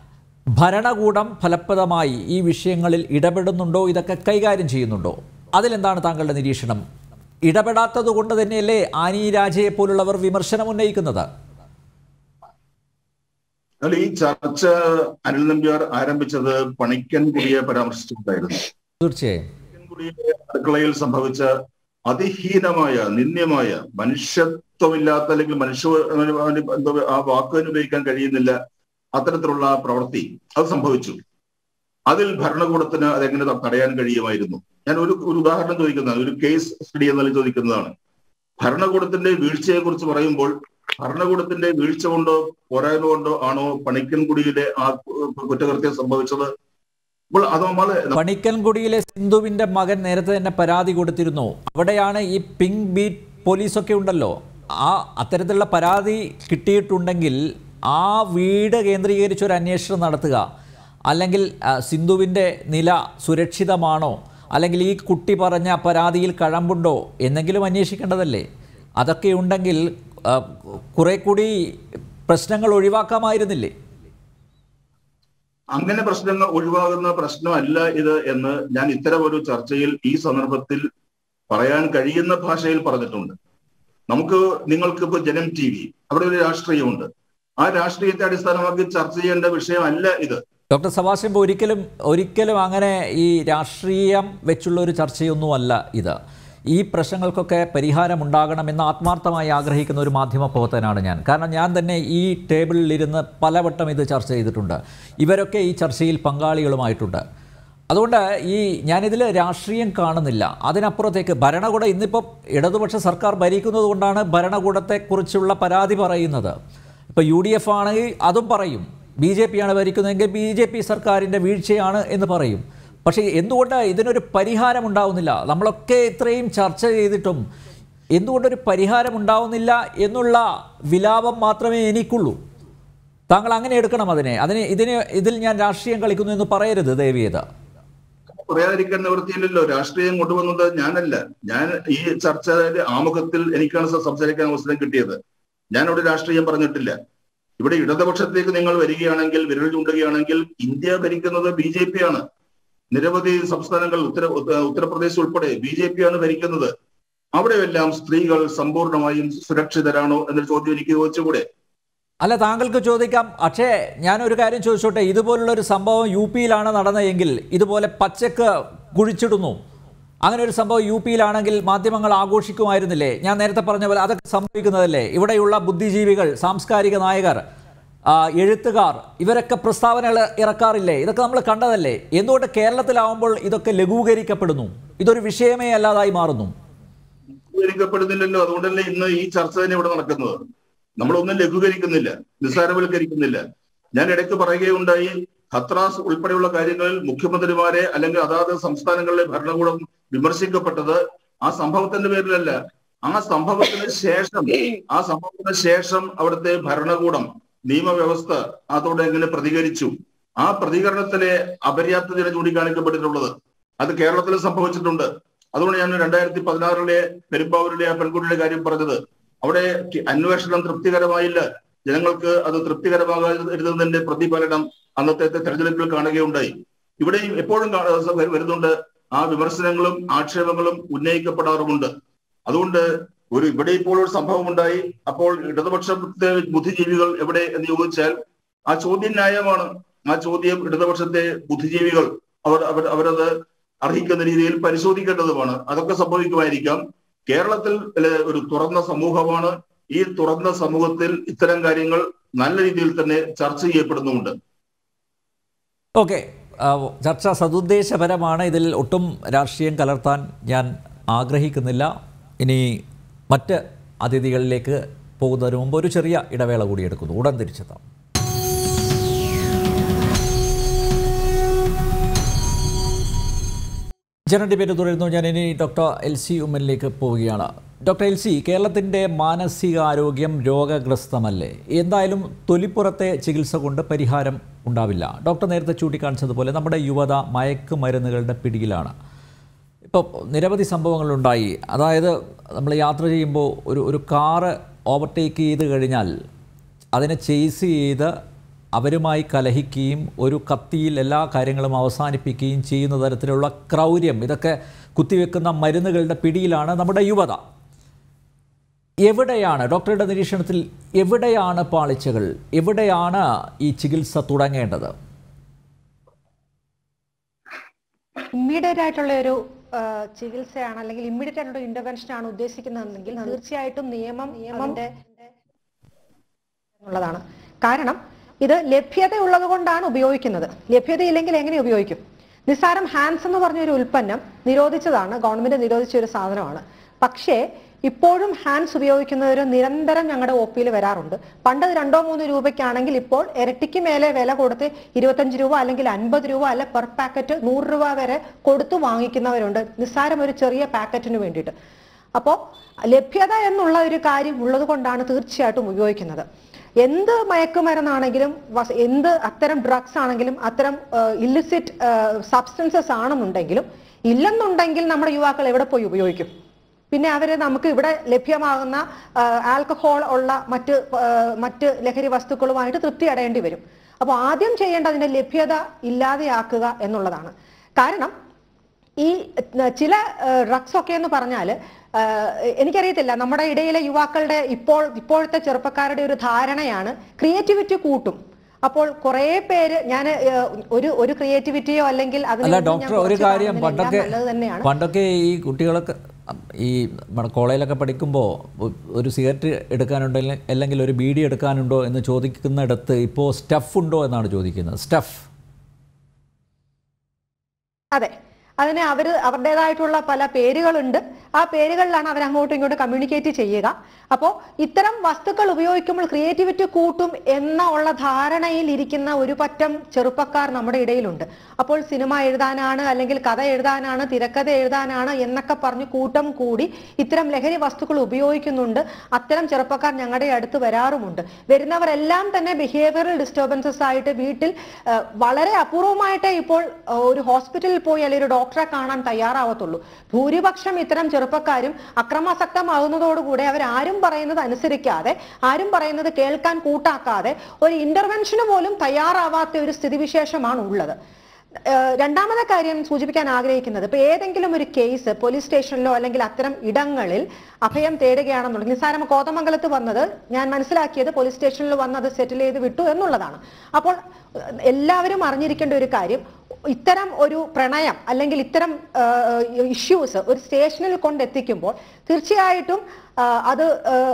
ഭരണകൂടം ഫലപ്രദമായി ഈ വിഷയങ്ങളിൽ ഇടപെടുന്നുണ്ടോ ഇതൊക്കെ കൈകാര്യം ചെയ്യുന്നുണ്ടോ അതിലെന്താണ് താങ്കളുടെ നിരീക്ഷണം ഇടപെടാത്തത് കൊണ്ട് തന്നെയല്ലേ ആനി രാജയെ പോലുള്ളവർ വിമർശനം ഉന്നയിക്കുന്നത് എന്നാൽ ഈ ചർച്ച അനിൽ നമ്പ്യാർ ആരംഭിച്ചത് പണിക്കൻകുടിയെ പരാമർശിച്ചിട്ടുണ്ടായിരുന്നു തീർച്ചയായും കുടിയിലെ അടുക്കളയിൽ സംഭവിച്ച അതിഹീനമായ നിന്ദ്യമായ മനുഷ്യത്വമില്ലാത്ത അല്ലെങ്കിൽ മനുഷ്യ അവന് എന്തോ ആ വാക്കുവിന് ഉപയോഗിക്കാൻ കഴിയുന്നില്ല അത്തരത്തിലുള്ള പ്രവൃത്തി അത് സംഭവിച്ചു അതിൽ ഭരണകൂടത്തിന് അതെങ്ങനെ ത- തടയാൻ കഴിയുമായിരുന്നു ഞാൻ ഒരു ഒരു ഉദാഹരണം ചോദിക്കുന്നതാണ് ഒരു കേസ് സ്റ്റഡി എന്നാലും ചോദിക്കുന്നതാണ് ഭരണകൂടത്തിന്റെ വീഴ്ചയെ കുറിച്ച് പറയുമ്പോൾ ഭരണകൂടത്തിന്റെ വീഴ്ച കൊണ്ടോ പോരായ്മ കൊണ്ടോ ആണോ പണിക്കൻകുടിയിലെ ആ കുറ്റകൃത്യം സംഭവിച്ചത് അപ്പോൾ അത് നമ്മൾ പണിക്കൻകുടിയിലെ സിന്ധുവിന്റെ മകൻ നേരത്തെ തന്നെ പരാതി കൊടുത്തിരുന്നു അവിടെയാണ് ഈ പിങ്ക് ബീറ്റ് പോലീസൊക്കെ ഉണ്ടല്ലോ ആ അത്തരത്തിലുള്ള പരാതി കിട്ടിയിട്ടുണ്ടെങ്കിൽ ആ വീട് കേന്ദ്രീകരിച്ച് ഒരു അന്വേഷണം നടത്തുക അല്ലെങ്കിൽ ആ, സിന്ധുവിൻ്റെ നില സുരക്ഷിതമാണോ അല്ലെങ്കിൽ ഈ കുട്ടി പറഞ്ഞ പരാതിയിൽ കഴമ്പുണ്ടോ എന്നെങ്കിലും അന്വേഷിക്കേണ്ടതല്ലേ അതൊക്കെ ഉണ്ടെങ്കിൽ ആ, കുറെ കൂടി പ്രശ്നങ്ങൾ ഒഴിവാക്കാമായിരുന്നില്ലേ അങ്ങനെ പ്രശ്നങ്ങൾ ഒഴിവാകുന്ന പ്രശ്നമല്ല ഇത് എന്ന് ഞാൻ ഇത്തരം ഒരു ചർച്ചയിൽ ഈ സന്ദർഭത്തിൽ പറയാൻ കഴിയുന്ന ഭാഷയിൽ പറഞ്ഞിട്ടുണ്ട് നമുക്ക് നിങ്ങൾക്ക് ഇപ്പൊ ജനം ടി വി അവിടെ ഒരു രാഷ്ട്രീയമുണ്ട് ആ രാഷ്ട്രീയത്തെ അടിസ്ഥാനമാക്കി ചർച്ച ചെയ്യേണ്ട വിഷയമല്ല ഇത് ഡോക്ടർ സബാസ്റ്റ്യൻ ഒരിക്കലും ഒരിക്കലും അങ്ങനെ ഈ രാഷ്ട്രീയം വെച്ചുള്ള ഒരു ചർച്ചയൊന്നുമല്ല ഇത് ഈ പ്രശ്നങ്ങൾക്കൊക്കെ പരിഹാരം ഉണ്ടാകണമെന്ന് ആത്മാർത്ഥമായി ആഗ്രഹിക്കുന്ന ഒരു മാധ്യമ പ്രവർത്തകനാണ് ഞാൻ കാരണം ഞാൻ തന്നെ ഈ ടേബിളിലിരുന്ന് പലവട്ടം ഇത് ചർച്ച ചെയ്തിട്ടുണ്ട് ഇവരൊക്കെ ഈ ചർച്ചയിൽ പങ്കാളികളുമായിട്ടുണ്ട് അതുകൊണ്ട് ഈ ഞാനിതിൽ രാഷ്ട്രീയം കാണുന്നില്ല അതിനപ്പുറത്തേക്ക് ഭരണകൂടം ഇന്നിപ്പം ഇടതുപക്ഷ സർക്കാർ ഭരിക്കുന്നത് കൊണ്ടാണ് ഭരണകൂടത്തെക്കുറിച്ചുള്ള പരാതി പറയുന്നത് ഇപ്പോൾ യു ഡി എഫ് ആണെങ്കിൽ അതും പറയും ബി ജെ പി ആണ് ഭരിക്കുന്നതെങ്കിൽ ബി ജെ പി സർക്കാരിൻ്റെ വീഴ്ചയാണ് എന്ന് പറയും പക്ഷേ എന്തുകൊണ്ട് ഇതിനൊരു പരിഹാരം ഉണ്ടാവുന്നില്ല നമ്മളൊക്കെ ഇത്രയും ചർച്ച ചെയ്തിട്ടും എന്തുകൊണ്ടൊരു പരിഹാരം ഉണ്ടാവുന്നില്ല എന്നുള്ള വിലാപം മാത്രമേ എനിക്കുള്ളൂ താങ്കൾ അങ്ങനെ എടുക്കണം അതിനെ അതിന് ഇതിന് ഇതിൽ ഞാൻ രാഷ്ട്രീയം കളിക്കുന്നു എന്ന് പറയരുത് ദേവിയത് പറയാതിരിക്കാൻ നിവൃത്തിയില്ലല്ലോ രാഷ്ട്രീയം കൊണ്ടുവന്നത് ഞാനല്ല ഞാൻ ഈ ചർച്ചയുടെ ആമുഖത്തിൽ എനിക്കാണ് സ- സംസാരിക്കാൻ അവസരം കിട്ടിയത് ഞാൻ അവിടെ രാഷ്ട്രീയം പറഞ്ഞിട്ടില്ല ഇവിടെ ഇടതുപക്ഷത്തേക്ക് നിങ്ങൾ വരികയാണെങ്കിൽ വിരൽ ചൂണ്ടുകയാണെങ്കിൽ ഇന്ത്യ ഭരിക്കുന്നത് ബി ജെ പി ആണ് നിരവധി സംസ്ഥാനങ്ങൾ ഉത്തര ഉത്ത- ഉത്തർപ്രദേശ് ഉൾപ്പെടെ ബി ജെ പി ആണ് ഭരിക്കുന്നത് അവിടെയെല്ലാം സ്ത്രീകൾ സമ്പൂർണ്ണമായും സുരക്ഷിതരാണോ എന്നൊരു ചോദ്യം എനിക്ക് ചോദിച്ചുകൂടെ അല്ല താങ്കൾക്ക് ചോദിക്കാം പക്ഷേ ഞാനൊരു കാര്യം ചോദിച്ചോട്ടെ ഇതുപോലുള്ള ഒരു സംഭവം യു പിയിലാണ് നടന്നതെങ്കിൽ ഇതുപോലെ പച്ചക്ക് കുഴിച്ചിടുന്നു അങ്ങനെ ഒരു സംഭവം യു പിയിലാണെങ്കിൽ മാധ്യമങ്ങൾ ആഘോഷിക്കുമായിരുന്നില്ലേ ഞാൻ നേരത്തെ പറഞ്ഞ പോലെ അതൊക്കെ സംഭവിക്കുന്നതല്ലേ ഇവിടെയുള്ള ബുദ്ധിജീവികൾ സാംസ്കാരിക നായകർ ആ, എഴുത്തുകാർ ഇവരൊക്കെ പ്രസ്താവനകൾ ഇറക്കാറില്ലേ ഇതൊക്കെ നമ്മൾ കണ്ടതല്ലേ എന്തുകൊണ്ട് കേരളത്തിലാവുമ്പോൾ ഇതൊക്കെ ലഘൂകരിക്കപ്പെടുന്നു ഇതൊരു വിഷയമേ അല്ലാതായി മാറുന്നു ലഘൂകരിക്കപ്പെടുന്നില്ലല്ലോ അതുകൊണ്ടല്ലേ ഇന്ന് ഈ ചർച്ച തന്നെ ഇവിടെ നടക്കുന്നത് നമ്മളൊന്നും ലഘൂകരിക്കുന്നില്ല നിസ്സാരവൽക്കരിക്കുന്നില്ല ഞാൻ ഇടയ്ക്ക് പറയുകയുണ്ടായി ഹത്രാസ് ഉൾപ്പെടെയുള്ള കാര്യങ്ങളിൽ മുഖ്യമന്ത്രിമാരെ അല്ലെങ്കിൽ അതാത് സംസ്ഥാനങ്ങളിലെ ഭരണകൂടം വിമർശിക്കപ്പെട്ടത് ആ സംഭവത്തിന്റെ പേരിലല്ല ആ സംഭവത്തിന് ശേഷം ആ സംഭവത്തിന് ശേഷം അവിടുത്തെ ഭരണകൂടം നിയമവ്യവസ്ഥ അതോടെ എങ്ങനെ പ്രതികരിച്ചു ആ പ്രതികരണത്തിലെ അപര്യാപ്തതയാണ് ചൂണ്ടിക്കാണിക്കപ്പെട്ടിട്ടുള്ളത് അത് കേരളത്തിൽ സംഭവിച്ചിട്ടുണ്ട് അതുകൊണ്ട് ഞാൻ രണ്ടായിരത്തി പതിനാറിലെ പെരുമ്പാവൂരിലെ ആ പെൺകുട്ടിയുടെ കാര്യം പറഞ്ഞത് അവിടെ കി- അന്വേഷണം തൃപ്തികരമായില്ല ജനങ്ങൾക്ക് അത് തൃപ്തികരമാകാതിരുന്നതിന്റെ പ്രതിഫലനം അന്നത്തെ തെരഞ്ഞെടുപ്പിൽ കാണുകയുണ്ടായി ഇവിടെയും എപ്പോഴും കാ- വ- വരുന്നുണ്ട് ആ വിമർശനങ്ങളും ആക്ഷേപങ്ങളും ഉന്നയിക്കപ്പെടാറുമുണ്ട് അതുകൊണ്ട് ഒരു ഇവിടെ ഇപ്പോൾ ഒരു സംഭവം ഉണ്ടായി അപ്പോൾ ഇടതുപക്ഷത്തെ ബുദ്ധിജീവികൾ എവിടെ എന്ന് ചോദിച്ചാൽ ആ ചോദ്യം ന്യായമാണ് ആ ചോദ്യം ഇടതുപക്ഷത്തെ ബുദ്ധിജീവികൾ അവർ അവർ അവരത് അർഹിക്കുന്ന രീതിയിൽ പരിശോധിക്കേണ്ടതുമാണ് അതൊക്കെ സംഭവിക്കുമായിരിക്കാം കേരളത്തിൽ ലെ ഒരു തുറന്ന സമൂഹമാണ് ഈ തുറന്ന സമൂഹത്തിൽ ഇത്തരം കാര്യങ്ങൾ നല്ല രീതിയിൽ തന്നെ ചർച്ച ചെയ്യപ്പെടുന്നുമുണ്ട് ഓക്കെ ചർച്ച സതുദ്ദേശപരമാണ് ഇതിൽ ഒട്ടും രാഷ്ട്രീയം കലർത്താൻ ഞാൻ ആഗ്രഹിക്കുന്നില്ല ഇനി മറ്റ് അതിഥികളിലേക്ക് പോകുന്നതിന് മുമ്പ് ഒരു ചെറിയ ഇടവേള കൂടി എടുക്കുന്നു ഉടൻ തിരിച്ചെത്താം ജനറൽ ഡിബേറ്റ് തുടരുന്നു ഞാൻ ഇനി ഡോക്ടർ എൽ സി ഉമ്മനിലേക്ക് പോവുകയാണ് ഡോക്ടർ എൽ സി കേരളത്തിൻ്റെ മാനസികാരോഗ്യം രോഗഗ്രസ്തമല്ലേ എന്തായാലും തൊലിപ്പുറത്തെ ചികിത്സ കൊണ്ട് പരിഹാരം ഉണ്ടാവില്ല ഡോക്ടർ നേരത്തെ ചൂണ്ടിക്കാണിച്ചതുപോലെ നമ്മുടെ യുവത മയക്കുമരുന്നുകളുടെ പിടിയിലാണ് ഇപ്പോൾ നിരവധി സംഭവങ്ങളുണ്ടായി അതായത് നമ്മൾ യാത്ര ചെയ്യുമ്പോൾ ഒരു ഒരു കാറ് ഓവർടേക്ക് ചെയ്ത് കഴിഞ്ഞാൽ അതിനെ ചേസ് ചെയ്ത് അവരുമായി കലഹിക്കുകയും ഒരു കത്തിയിൽ എല്ലാ കാര്യങ്ങളും അവസാനിപ്പിക്കുകയും ചെയ്യുന്ന തരത്തിലുള്ള ക്രൗര്യം ഇതൊക്കെ കുത്തിവെക്കുന്ന മരുന്നുകളുടെ പിടിയിലാണ് നമ്മുടെ യുവത എവിടെയാണ് ഡോക്ടറുടെ നിരീക്ഷണത്തിൽ എവിടെയാണ് പാളിച്ചകൾ എവിടെയാണ് ഈ ചികിത്സ തുടങ്ങേണ്ടത് ഇമ്മീഡിയറ്റ് ആയിട്ടുള്ള ഒരു ആ, ചികിത്സയാണ് അല്ലെങ്കിൽ ഇമ്മീഡിയറ്റ് ആയിട്ടുള്ള ഇന്റർവെൻഷൻ ആണ് ഉദ്ദേശിക്കുന്നതെങ്കിൽ തീർച്ചയായിട്ടും നിയമം നിയമത്തിന്റെ എന്നുള്ളതാണ് കാരണം ഇത് ലഭ്യത ഉള്ളത് കൊണ്ടാണ് ഉപയോഗിക്കുന്നത് ലഭ്യതയില്ലെങ്കിൽ എങ്ങനെ ഉപയോഗിക്കും നിസ്സാരം ഹാൻഡ്സ് എന്ന് പറഞ്ഞ ഒരു ഉൽപ്പന്നം നിരോധിച്ചതാണ് ഗവൺമെന്റ് നിരോധിച്ച ഒരു സാധനമാണ് പക്ഷേ ഇപ്പോഴും ഹാൻഡ്സ് ഉപയോഗിക്കുന്നവർ നിരന്തരം ഞങ്ങളുടെ ഒ പിയിൽ വരാറുണ്ട് പണ്ട് അത് രണ്ടോ മൂന്നോ രൂപയ്ക്കാണെങ്കിൽ ഇപ്പോൾ ഇരട്ടിക്ക് മേലെ വില കൊടുത്ത് ഇരുപത്തഞ്ച് രൂപ അല്ലെങ്കിൽ അൻപത് രൂപ അല്ലെ പെർ പാക്കറ്റ് നൂറ് രൂപ വരെ കൊടുത്തു വാങ്ങിക്കുന്നവരുണ്ട് നിസ്സാരം ഒരു ചെറിയ പാക്കറ്റിന് വേണ്ടിയിട്ട് അപ്പോൾ ലഭ്യത എന്നുള്ള ഒരു കാര്യം ഉള്ളത് കൊണ്ടാണ് തീർച്ചയായിട്ടും ഉപയോഗിക്കുന്നത് എന്ത് മയക്കുമരുന്നാണെങ്കിലും വസ്- എന്ത് അത്തരം ഡ്രഗ്സ് ആണെങ്കിലും അത്തരം ഇല്ലിസിറ്റ് സബ്സ്റ്റൻസസ് ആണെന്നുണ്ടെങ്കിലും ഇല്ലെന്നുണ്ടെങ്കിൽ നമ്മുടെ യുവാക്കൾ എവിടെ പോയി ഉപയോഗിക്കും പിന്നെ അവര് നമുക്ക് ഇവിടെ ലഭ്യമാകുന്ന ആൽക്കഹോൾ ഉള്ള മറ്റ് ആ, മറ്റ് ലഹരി വസ്തുക്കളുമായിട്ട് തൃപ്തി അടയേണ്ടി വരും അപ്പോൾ ആദ്യം ചെയ്യേണ്ടത് അതിന്റെ ലഭ്യത ഇല്ലാതെയാക്കുക എന്നുള്ളതാണ് കാരണം ഈ ഏഹ്, ചില ഡ്രഗ്സ് ഒക്കെ എന്ന് പറഞ്ഞാൽ എനിക്കറിയത്തില്ല നമ്മുടെ ഇടയിലെ യുവാക്കളുടെ ഇപ്പോൾ ഇപ്പോഴത്തെ ചെറുപ്പക്കാരുടെ ഒരു ധാരണയാണ് ക്രിയേറ്റിവിറ്റി കൂട്ടും അപ്പോൾ കുറേ പേര് ഞാൻ ഒരു ഒരു ക്രിയേറ്റിവിറ്റിയോ അല്ലെങ്കിൽ അല്ല അതിനൊന്നും ഞാൻ ഡോക്ടർ ഒരു കുറച്ച് കാര്യം കാണുന്നില്ല. എല്ലാം പണ്ടൊക്കെ നല്ലത് തന്നെയാണ് പണ്ടൊക്കെ ഈ കുട്ടികളൊക്കെ ഈ നമ്മുടെ കോളേജിലൊക്കെ പഠിക്കുമ്പോൾ ഒരു സിഗരറ്റ് എടുക്കാനുണ്ടോ അല്ലെങ്കിൽ ഒരു ബീഡി എടുക്കാനുണ്ടോ എന്ന് ചോദിക്കുന്നിടത്ത് ഇപ്പോൾ സ്റ്റഫ് ഉണ്ടോ എന്നാണ് ചോദിക്കുന്നത് സ്റ്റഫ് അതെ അതിന് അവർ അവരുടേതായിട്ടുള്ള പല പേരുകളുണ്ട് ആ പേരുകളിലാണ് അവർ അങ്ങോട്ടും ഇങ്ങോട്ടും കമ്മ്യൂണിക്കേറ്റ് ചെയ്യുക അപ്പോൾ ഇത്തരം വസ്തുക്കൾ ഉപയോഗിക്കുമ്പോൾ ക്രിയേറ്റിവിറ്റി കൂട്ടും എന്ന ഉള്ള ധാരണയിൽ ഇരിക്കുന്ന ഒരു പറ്റം ചെറുപ്പക്കാർ നമ്മുടെ ഇടയിലുണ്ട് അപ്പോൾ സിനിമ എഴുതാനാണ് അല്ലെങ്കിൽ കഥ എഴുതാനാണ് തിരക്കഥ എഴുതാനാണ് എന്നൊക്കെ പറഞ്ഞ് കൂട്ടം കൂടി ഇത്തരം ലഹരി വസ്തുക്കൾ ഉപയോഗിക്കുന്നുണ്ട് അത്തരം ചെറുപ്പക്കാർ ഞങ്ങളുടെ അടുത്ത് വരാറുമുണ്ട് വരുന്നവരെല്ലാം തന്നെ ബിഹേവിയറൽ ഡിസ്റ്റർബൻസസ് ആയിട്ട് വീട്ടിൽ ആ, വളരെ അപൂർവമായിട്ടേ ഇപ്പോൾ ആ, ഒരു ഹോസ്പിറ്റലിൽ പോയി അല്ലെങ്കിൽ ഒരു ഡോക്ടറെ കാണാൻ തയ്യാറാവത്തുള്ളൂ ഭൂരിപക്ഷം ഇത്തരം ചെറുപ്പക്കാരും അക്രമാസക്തമാകുന്നതോടുകൂടെ അവരാരും പറയുന്നത് അനുസരിക്കാതെ ആരും പറയുന്നത് കേൾക്കാൻ കൂട്ടാക്കാതെ ഒരു ഇന്റർവെൻഷന് പോലും തയ്യാറാവാത്ത ഒരു സ്ഥിതിവിശേഷമാണ് ഉള്ളത് ഏഹ് രണ്ടാമത്തെ കാര്യം സൂചിപ്പിക്കാൻ ആഗ്രഹിക്കുന്നത് ഇപ്പൊ ഏതെങ്കിലും ഒരു കേസ് പോലീസ് സ്റ്റേഷനിലോ അല്ലെങ്കിൽ അത്തരം ഇടങ്ങളിൽ അഭയം തേടുകയാണെന്നുണ്ടെങ്കിൽ നിസ്സാരം കോതമംഗലത്ത് വന്നത് ഞാൻ മനസ്സിലാക്കിയത് പോലീസ് സ്റ്റേഷനിൽ വന്ന് അത് സെറ്റിൽ ചെയ്ത് വിട്ടു എന്നുള്ളതാണ് അപ്പോൾ ഏഹ് എല്ലാവരും അറിഞ്ഞിരിക്കേണ്ട ഒരു കാര്യം ഇത്തരം ഒരു പ്രണയം അല്ലെങ്കിൽ ഇത്തരം ഇഷ്യൂസ് ഒരു സ്റ്റേഷനിൽ കൊണ്ടെത്തിക്കുമ്പോൾ തീർച്ചയായിട്ടും ആ, അത്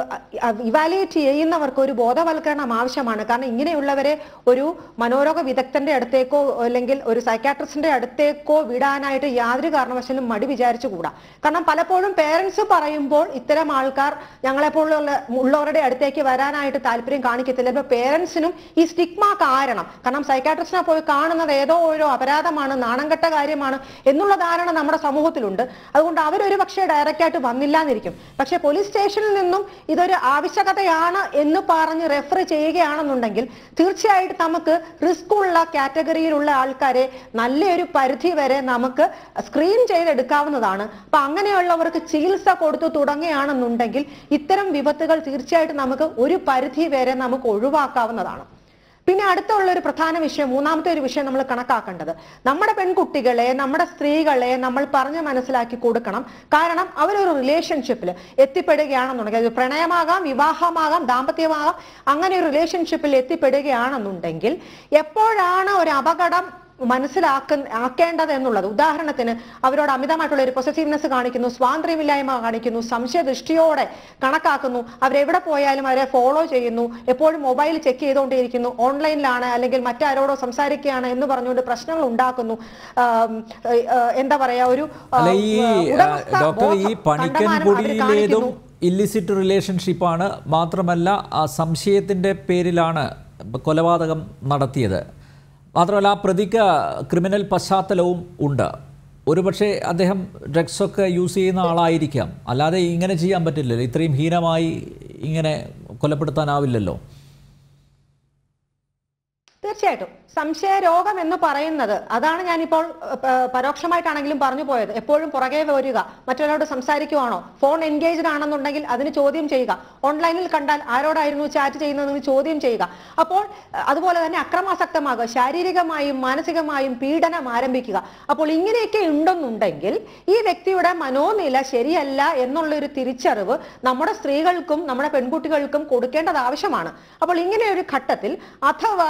ഇവാലുവേറ്റ് ചെയ്യുന്നവർക്ക് ഒരു ബോധവൽക്കരണം ആവശ്യമാണ് കാരണം ഇങ്ങനെയുള്ളവരെ ഒരു മനോരോഗ വിദഗ്ധന്റെ അടുത്തേക്കോ അല്ലെങ്കിൽ ഒരു സൈക്കാട്രിസ്റ്റിന്റെ അടുത്തേക്കോ വിടാനായിട്ട് യാതൊരു കാരണവശാലും മടി വിചാരിച്ചുകൂടാ കാരണം പലപ്പോഴും പേരൻസ് പറയുമ്പോൾ ഇത്തരം ആൾക്കാർ ഞങ്ങളെപ്പോലുള്ള ഉള്ളവരുടെ അടുത്തേക്ക് വരാനായിട്ട് താല്പര്യം കാണിക്കത്തില്ല ഇപ്പൊ പേരൻസിനും ഈ സ്റ്റിഗ്മ കാരണം കാരണം സൈക്കാട്രിസ്റ്റിനെ പോയി കാണുന്നത് ഏതോ ഒരു അപരാധമാണ് നാണംകെട്ട കാര്യമാണ് എന്നുള്ള ധാരണ നമ്മുടെ സമൂഹത്തിലുണ്ട് അതുകൊണ്ട് അവരൊരു പക്ഷേ ഡയറക്റ്റ് ആയിട്ട് വന്നില്ല എന്നിരിക്കും പക്ഷെ പോലീസ് സ്റ്റേഷനിൽ നിന്നും ഇതൊരു ആവശ്യകതയാണ് എന്ന് പറഞ്ഞ് റെഫർ ചെയ്യുകയാണെന്നുണ്ടെങ്കിൽ തീർച്ചയായിട്ടും നമുക്ക് റിസ്ക് ഉള്ള കാറ്റഗറിയിലുള്ള ആൾക്കാരെ നല്ലൊരു പരിധി വരെ നമുക്ക് സ്ക്രീൻ ചെയ്തെടുക്കാവുന്നതാണ് അപ്പൊ അങ്ങനെയുള്ളവർക്ക് ചികിത്സ കൊടുത്തു തുടങ്ങുകയാണെന്നുണ്ടെങ്കിൽ ഇത്തരം വിപത്തുകൾ തീർച്ചയായിട്ടും നമുക്ക് ഒരു പരിധി വരെ നമുക്ക് ഒഴിവാക്കാവുന്നതാണ് പിന്നെ അടുത്തുള്ള ഒരു പ്രധാന വിഷയം മൂന്നാമത്തെ ഒരു വിഷയം നമ്മൾ കണക്കാക്കേണ്ടത് നമ്മുടെ പെൺകുട്ടികളെ നമ്മുടെ സ്ത്രീകളെ നമ്മൾ പറഞ്ഞ് മനസ്സിലാക്കി കൊടുക്കണം കാരണം അവരൊരു റിലേഷൻഷിപ്പിൽ എത്തിപ്പെടുകയാണെന്നുണ്ടെങ്കിൽ അത് പ്രണയമാകാം വിവാഹമാകാം ദാമ്പത്യമാകാം അങ്ങനെ ഒരു റിലേഷൻഷിപ്പിൽ എത്തിപ്പെടുകയാണെന്നുണ്ടെങ്കിൽ എപ്പോഴാണ് ഒരു അപകടം മനസ്സിലാക്ക ആക്കേണ്ടത് എന്നുള്ളത് ഉദാഹരണത്തിന് അവരോട് അമിതമായിട്ടുള്ള ഒരു പൊസസീവ്നെസ് കാണിക്കുന്നു സ്വാതന്ത്ര്യമില്ലായ്മ കാണിക്കുന്നു സംശയദൃഷ്ടിയോടെ കണക്കാക്കുന്നു അവരെവിടെ പോയാലും അവരെ ഫോളോ ചെയ്യുന്നു എപ്പോഴും മൊബൈൽ ചെക്ക് ചെയ്തുകൊണ്ടേയിരിക്കുന്നു ഓൺലൈനിലാണ് അല്ലെങ്കിൽ മറ്റാരോടോ സംസാരിക്കുകയാണ് എന്ന് പറഞ്ഞുകൊണ്ട് പ്രശ്നങ്ങൾ ഉണ്ടാക്കുന്നു ആം, ഏഹ്, ഏഹ്, എന്താ പറയാ ഒരു ആ, അല്ല ഈ ഉടമസ്ഥ ഡോക്ടർ ഈ ബോധം പണിക്കൻ കണ്ടമാനം അവര് കുടിയിലേതും കാണിക്കുന്നു. ഇല്ലിസിറ്റ് റിലേഷൻഷിപ്പാണ് മാത്രമല്ല ആ സംശയത്തിൻ്റെ പേരിലാണ് കൊലപാതകം നടത്തിയത് മാത്രമല്ല ആ പ്രതിക്ക് ക്രിമിനൽ പശ്ചാത്തലവും ഉണ്ട് ഒരുപക്ഷെ അദ്ദേഹം ഡ്രഗ്സൊക്കെ യൂസ് ചെയ്യുന്ന ആളായിരിക്കാം അല്ലാതെ ഇങ്ങനെ ചെയ്യാൻ പറ്റില്ലല്ലോ ഇത്രയും ഹീനമായി ഇങ്ങനെ കൊലപ്പെടുത്താനാവില്ലല്ലോ തീർച്ചയായിട്ടും സംശയ രോഗം എന്ന് പറയുന്നത് അതാണ് ഞാനിപ്പോൾ ഏഹ്, പ- പരോക്ഷമായിട്ടാണെങ്കിലും പറഞ്ഞു പോയത് എപ്പോഴും പുറകെ വരിക മറ്റൊരാളോട് സംസാരിക്കുവാണോ ഫോൺ എൻഗേജ്ഡ് ആണെന്നുണ്ടെങ്കിൽ അതിന് ചോദ്യം ചെയ്യുക ഓൺലൈനിൽ കണ്ടാൽ ആരോടായിരുന്നു ചാറ്റ് ചെയ്യുന്നതെന്ന് ചോദ്യം ചെയ്യുക അപ്പോൾ ഏഹ്, അതുപോലെ തന്നെ അക്രമാസക്തമാകുക ശാരീരികമായും മാനസികമായും പീഡനം ആരംഭിക്കുക അപ്പോൾ ഇങ്ങനെയൊക്കെ ഉണ്ടെന്നുണ്ടെങ്കിൽ ഈ വ്യക്തിയുടെ മനോനില ശരിയല്ല എന്നുള്ളൊരു തിരിച്ചറിവ് നമ്മുടെ സ്ത്രീകൾക്കും നമ്മുടെ പെൺകുട്ടികൾക്കും കൊടുക്കേണ്ടത് ആവശ്യമാണ് അപ്പോൾ ഇങ്ങനെ ഒരു ഘട്ടത്തിൽ അഥവാ കുടുംബ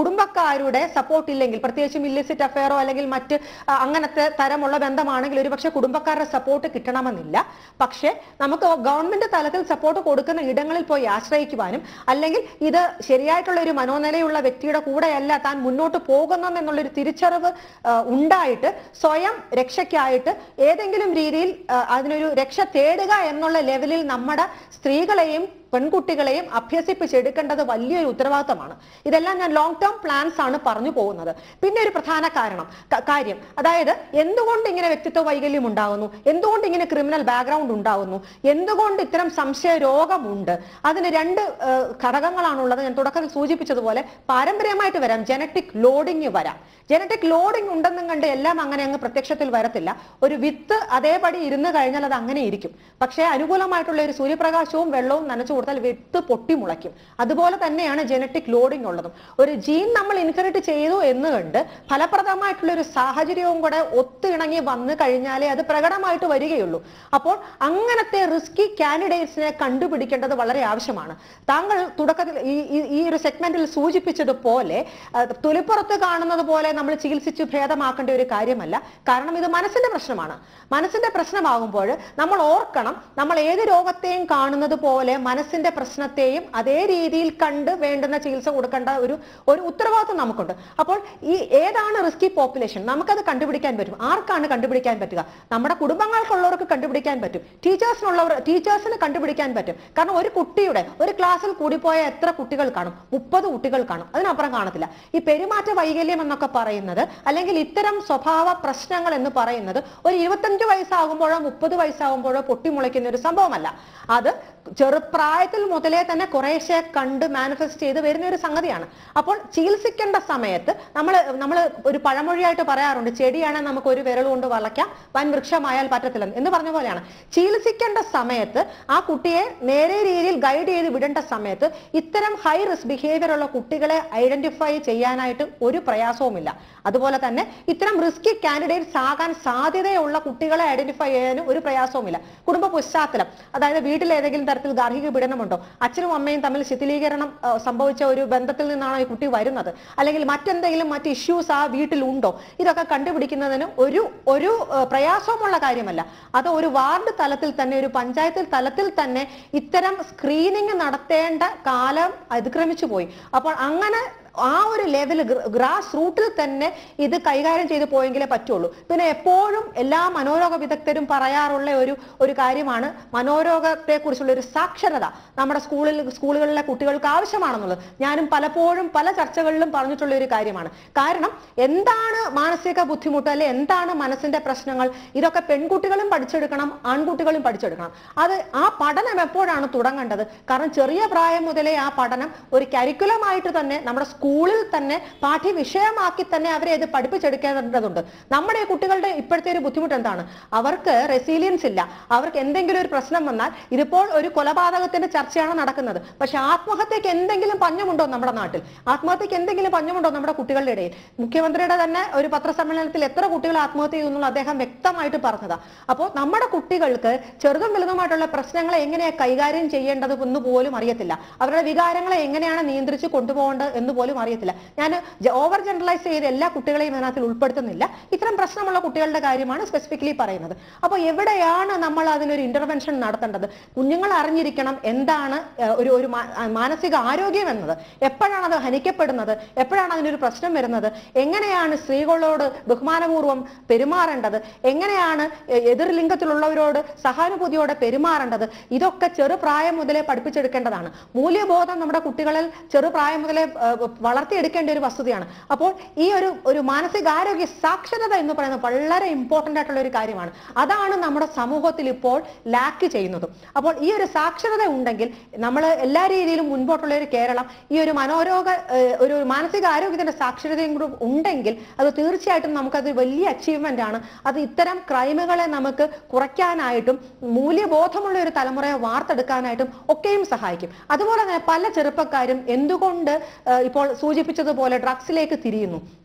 കുടുംബക്കാരുടെ സപ്പോർട്ട് ഇല്ലെങ്കിൽ പ്രത്യേകിച്ചും ഇല്ലിസിറ്റ് അഫയറോ അല്ലെങ്കിൽ മറ്റ് ആ, അങ്ങനത്തെ തരമുള്ള ബന്ധമാണെങ്കിൽ ഒരുപക്ഷെ കുടുംബക്കാരുടെ സപ്പോർട്ട് കിട്ടണമെന്നില്ല പക്ഷേ നമുക്ക് ഗവൺമെന്റ് തലത്തിൽ സപ്പോർട്ട് കൊടുക്കുന്ന ഇടങ്ങളിൽ പോയി ആശ്രയിക്കുവാനും അല്ലെങ്കിൽ ഇത് ശരിയായിട്ടുള്ള ഒരു മനോനിലയുള്ള വ്യക്തിയുടെ കൂടെയല്ല താൻ മുന്നോട്ട് പോകുന്നെന്നുള്ളൊരു തിരിച്ചറിവ് ആ, ഉണ്ടായിട്ട് സ്വയം രക്ഷയ്ക്കായിട്ട് ഏതെങ്കിലും രീതിയിൽ ആ, അതിനൊരു രക്ഷ തേടുക എന്നുള്ള ലെവലിൽ നമ്മുടെ സ്ത്രീകളെയും പെൺകുട്ടികളെയും അഭ്യസിപ്പിച്ചെടുക്കേണ്ടത് വലിയൊരു ഉത്തരവാദിത്തമാണ് ഇതെല്ലാം ഞാൻ ലോങ് ടേം പ്ലാൻസ് ആണ് പറഞ്ഞു പോകുന്നത് പിന്നെ ഒരു പ്രധാന കാരണം ക- കാര്യം അതായത് എന്തുകൊണ്ട് ഇങ്ങനെ വ്യക്തിത്വ വൈകല്യം ഉണ്ടാകുന്നു എന്തുകൊണ്ട് ഇങ്ങനെ ക്രിമിനൽ ബാക്ക്ഗ്രൗണ്ട് ഉണ്ടാകുന്നു എന്തുകൊണ്ട് ഇത്തരം സംശയ രോഗമുണ്ട് അതിന് രണ്ട് ഏഹ്, ഘടകങ്ങളാണുള്ളത് ഞാൻ തുടക്കത്തിൽ സൂചിപ്പിച്ചതുപോലെ പാരമ്പര്യമായിട്ട് വരാം ജനറ്റിക് ലോഡിങ് വരാം ജനറ്റിക് ലോഡിംഗ് ഉണ്ടെന്നും കണ്ട് എല്ലാം അങ്ങനെ അങ്ങ് പ്രത്യക്ഷത്തിൽ വരത്തില്ല ഒരു വിത്ത് അതേപടി ഇരുന്ന് കഴിഞ്ഞാൽ അത് അങ്ങനെ ഇരിക്കും പക്ഷേ അനുകൂലമായിട്ടുള്ള ഒരു സൂര്യപ്രകാശവും വെള്ളവും നനച്ചു കൊടുത്താൽ വിത്ത് പൊട്ടി മുളയ്ക്കും അതുപോലെ തന്നെയാണ് ജനറ്റിക് ലോഡിംഗ് ഉള്ളതും ഒരു ജീൻ നമ്മൾ ഇൻഹെറിറ്റ് ചെയ്തു എന്ന് കണ്ട് ഫലപ്രദമായിട്ടുള്ള ഒരു സാഹചര്യവും കൂടെ ഒത്തിണങ്ങി വന്നു കഴിഞ്ഞാലേ അത് പ്രകടമായിട്ട് വരികയുള്ളൂ അപ്പോൾ അങ്ങനത്തെ റിസ്കി കാൻഡിഡേറ്റ്സിനെ കണ്ടുപിടിക്കേണ്ടത് വളരെ ആവശ്യമാണ് താങ്കൾ തുടക്കത്തിൽ ഈ ഈ- ഈ ഒരു സെഗ്മെന്റിൽ സൂചിപ്പിച്ചതുപോലെ അഹ് തൊലിപ്പുറത്ത് കാണുന്നത് പോലെ നമ്മൾ ചികിത്സിച്ച് ഭേദമാക്കേണ്ട ഒരു കാര്യമല്ല കാരണം ഇത് മനസ്സിന്റെ പ്രശ്നമാണ് മനസ്സിന്റെ പ്രശ്നമാകുമ്പോൾ നമ്മൾ ഓർക്കണം നമ്മൾ ഏത് രോഗത്തെയും കാണുന്നത് പോലെ മനസ്സിന്റെ പ്രശ്നത്തെയും അതേ രീതിയിൽ കണ്ട് വേണ്ടുന്ന ചികിത്സ കൊടുക്കേണ്ട ഒരു ഒരു ഉത്തരവാദിത്വം നമുക്കുണ്ട് അപ്പോൾ ഈ ഏതാണ് റിസ്കി പോപ്പുലേഷൻ നമുക്കത് കണ്ടുപിടിക്കാൻ പറ്റും ആർക്കാണ് കണ്ടുപിടിക്കാൻ പറ്റുക നമ്മുടെ കുടുംബങ്ങൾക്കുള്ളവർക്ക് കണ്ടുപിടിക്കാൻ പറ്റും ടീച്ചേഴ്സിനുള്ളവർ ടീച്ചേഴ്സിന് കണ്ടുപിടിക്കാൻ പറ്റും കാരണം ഒരു കുട്ടിയുടെ ഒരു ക്ലാസ്സിൽ കൂടിപ്പോയ എത്ര കുട്ടികൾ കാണും മുപ്പത് കുട്ടികൾ കാണും അതിനപ്പുറം കാണത്തില്ല ഈ പെരുമാറ്റ വൈകല്യം എന്നൊക്കെ പറയുന്നത് അല്ലെങ്കിൽ ഇത്തരം സ്വഭാവ പ്രശ്നങ്ങൾ എന്ന് പറയുന്നത് ഒരു ഇരുപത്തഞ്ച് വയസ്സാകുമ്പോഴോ മുപ്പത് വയസ്സാകുമ്പോഴോ പൊട്ടിമുളയ്ക്കുന്ന ഒരു സംഭവമല്ല അത് ചെറുപ്രായത്തിൽ മുതലേ തന്നെ കുറേശ്ശെ കണ്ട് മാനിഫെസ്റ്റ് ചെയ്ത് വരുന്ന ഒരു സംഗതിയാണ് അപ്പോൾ ചികിത്സിക്കേണ്ട സമയത്ത് നമ്മൾ നമ്മൾ ഒരു പഴമൊഴിയായിട്ട് പറയാറുണ്ട് ചെടിയാണെങ്കിൽ നമുക്ക് ഒരു വിരൽ കൊണ്ട് വളയ്ക്കാം വൻ വൃക്ഷമായാൽ പറ്റത്തില്ല എന്ന് പറഞ്ഞ പോലെയാണ് ചികിത്സിക്കേണ്ട സമയത്ത് ആ കുട്ടിയെ നേരെ രീതിയിൽ ഗൈഡ് ചെയ്ത് വിടേണ്ട സമയത്ത് ഇത്തരം ഹൈ റിസ്ക് ബിഹേവിയർ ഉള്ള കുട്ടികളെ ഐഡന്റിഫൈ ചെയ്യാനായിട്ട് ഒരു പ്രയാസവുമില്ല അതുപോലെ തന്നെ ഇത്തരം റിസ്കി കാൻഡിഡേറ്റ്സ് ആകാൻ സാധ്യതയുള്ള കുട്ടികളെ ഐഡന്റിഫൈ ചെയ്യാനും ഒരു പ്രയാസവുമില്ല കുടുംബ പശ്ചാത്തലം അതായത് വീട്ടിൽ ഏതെങ്കിലും തരത്തിൽ ഗാർഹിക പീഡനമുണ്ടോ അച്ഛനും അമ്മയും തമ്മിൽ ശിഥിലീകരണം ആ, സംഭവിച്ച ഒരു ബന്ധത്തിൽ നിന്നാണോ ഈ കുട്ടി വരുന്നത് അല്ലെങ്കിൽ മറ്റെന്തെങ്കിലും മറ്റ് ഇഷ്യൂസ് ആ വീട്ടിലുണ്ടോ ഇതൊക്കെ കണ്ടുപിടിക്കുന്നതിന് ഒരു ഒരു ആ, പ്രയാസവുമുള്ള കാര്യമല്ല അത് ഒരു വാർഡ് തലത്തിൽ തന്നെ ഒരു പഞ്ചായത്തിൽ തലത്തിൽ തന്നെ ഇത്തരം സ്ക്രീനിങ് നടത്തേണ്ട കാലം അതിക്രമിച്ചു പോയി അപ്പോൾ അങ്ങനെ ആ ഒരു ലെവൽ ഗ്രാസ് റൂട്ടിൽ തന്നെ ഇത് കൈകാര്യം ചെയ്ത് പോയെങ്കിലേ പറ്റുള്ളൂ പിന്നെ എപ്പോഴും എല്ലാ മനോരോഗ വിദഗ്ധരും പറയാറുള്ള ഒരു ഒരു കാര്യമാണ് മനോരോഗത്തെ കുറിച്ചുള്ള ഒരു സാക്ഷരത നമ്മുടെ സ്കൂളിൽ സ്കൂളുകളിലെ കുട്ടികൾക്ക് ആവശ്യമാണെന്നുള്ളത് ഞാനും പലപ്പോഴും പല ചർച്ചകളിലും പറഞ്ഞിട്ടുള്ള ഒരു കാര്യമാണ് കാരണം എന്താണ് മാനസിക ബുദ്ധിമുട്ട് അല്ലെ എന്താണ് മനസ്സിന്റെ പ്രശ്നങ്ങൾ ഇതൊക്കെ പെൺകുട്ടികളും പഠിച്ചെടുക്കണം ആൺകുട്ടികളും പഠിച്ചെടുക്കണം അത് ആ പഠനം എപ്പോഴാണ് തുടങ്ങേണ്ടത് കാരണം ചെറിയ പ്രായം മുതലേ ആ പഠനം ഒരു കരിക്കുലമായിട്ട് തന്നെ നമ്മുടെ സ്കൂളിൽ തന്നെ പാഠ്യ വിഷയമാക്കി തന്നെ അവരെ ഇത് പഠിപ്പിച്ചെടുക്കേണ്ടതുണ്ട് നമ്മുടെ ഈ കുട്ടികളുടെ ഇപ്പോഴത്തെ ഒരു ബുദ്ധിമുട്ട് എന്താണ് അവർക്ക് റെസീലിയൻസ് ഇല്ല അവർക്ക് എന്തെങ്കിലും ഒരു പ്രശ്നം വന്നാൽ ഇതിപ്പോൾ ഒരു കൊലപാതകത്തിന്റെ ചർച്ചയാണ് നടക്കുന്നത് പക്ഷെ ആത്മഹത്യക്ക് എന്തെങ്കിലും പഞ്ഞമുണ്ടോ നമ്മുടെ നാട്ടിൽ ആത്മഹത്യക്ക് എന്തെങ്കിലും പഞ്ഞമുണ്ടോ നമ്മുടെ കുട്ടികളുടെ ഇടയിൽ മുഖ്യമന്ത്രിയുടെ തന്നെ ഒരു പത്രസമ്മേളനത്തിൽ എത്ര കുട്ടികൾ ആത്മഹത്യ ചെയ്യുന്നു എന്ന് അദ്ദേഹം വ്യക്തമായിട്ട് പറഞ്ഞതാ അപ്പോൾ നമ്മുടെ കുട്ടികൾക്ക് ചെറുതും വലുതുമായിട്ടുള്ള പ്രശ്നങ്ങളെ എങ്ങനെയാണ് കൈകാര്യം ചെയ്യേണ്ടത് എന്ന് പോലും അറിയത്തില്ല അവരുടെ വികാരങ്ങളെ എങ്ങനെയാണ് നിയന്ത്രിച്ച് കൊണ്ടുപോകേണ്ടത് എന്ന് പോലും അറിയത്തില്ല ഞാൻ ഓവർ ജനറലൈസ് ചെയ്ത് എല്ലാ കുട്ടികളെയും ഇതിനകത്തിൽ ഉൾപ്പെടുത്തുന്നില്ല ഇത്തരം പ്രശ്നമുള്ള കുട്ടികളുടെ കാര്യമാണ് സ്പെസിഫിക്കലി പറയുന്നത് അപ്പോൾ എവിടെയാണ് നമ്മൾ അതിനൊരു ഇന്റർവെൻഷൻ നടത്തേണ്ടത് കുഞ്ഞുങ്ങൾ അറിഞ്ഞിരിക്കണം എന്താണ് ഏഹ്, ഒരു ഒരു മാ- ആ, മാനസിക ആരോഗ്യം എന്നത് എപ്പോഴാണ് അത് ഹനിക്കപ്പെടുന്നത് എപ്പോഴാണ് അതിനൊരു പ്രശ്നം വരുന്നത് എങ്ങനെയാണ് സ്ത്രീകളോട് ബഹുമാനപൂർവ്വം പെരുമാറേണ്ടത് എങ്ങനെയാണ് എ- എതിർ ലിംഗത്തിലുള്ളവരോട് സഹാനുഭൂതിയോടെ പെരുമാറേണ്ടത് ഇതൊക്കെ ചെറുപ്രായം മുതലേ പഠിപ്പിച്ചെടുക്കേണ്ടതാണ് മൂല്യബോധം നമ്മുടെ കുട്ടികളിൽ ചെറുപ്രായം മുതലേ ഏഹ്, വളർത്തിയെടുക്കേണ്ട ഒരു വസ്തുതയാണ് അപ്പോൾ ഈ ഒരു ഒരു മാനസികാരോഗ്യ സാക്ഷരത എന്ന് പറയുന്നത് വളരെ ഇമ്പോർട്ടന്റ് ആയിട്ടുള്ള ഒരു കാര്യമാണ് അതാണ് നമ്മുടെ സമൂഹത്തിൽ ഇപ്പോൾ ലാക്ക് ചെയ്യുന്നതും അപ്പോൾ ഈ ഒരു സാക്ഷരത ഉണ്ടെങ്കിൽ നമ്മൾ എല്ലാ രീതിയിലും മുൻപോട്ടുള്ള ഒരു കേരളം ഈ ഒരു മനോരോഗ ഏഹ്, ഒരു മാനസിക ആരോഗ്യത്തിന്റെ സാക്ഷരതയും കൂടി ഉണ്ടെങ്കിൽ അത് തീർച്ചയായിട്ടും നമുക്കത് വലിയ അച്ചീവ്മെന്റ് ആണ് അത് ഇത്തരം ക്രൈമുകളെ നമുക്ക് കുറയ്ക്കാനായിട്ടും മൂല്യബോധമുള്ള ഒരു തലമുറയെ വാർത്തെടുക്കാനായിട്ടും ഒക്കെയും സഹായിക്കും അതുപോലെ തന്നെ പല ചെറുപ്പക്കാരും എന്തുകൊണ്ട് ഏഹ്, ഇപ്പോൾ സൂചിപ്പിച്ചതുപോലെ ഡ്രഗ്സിലേക്ക് തിരിയുന്നു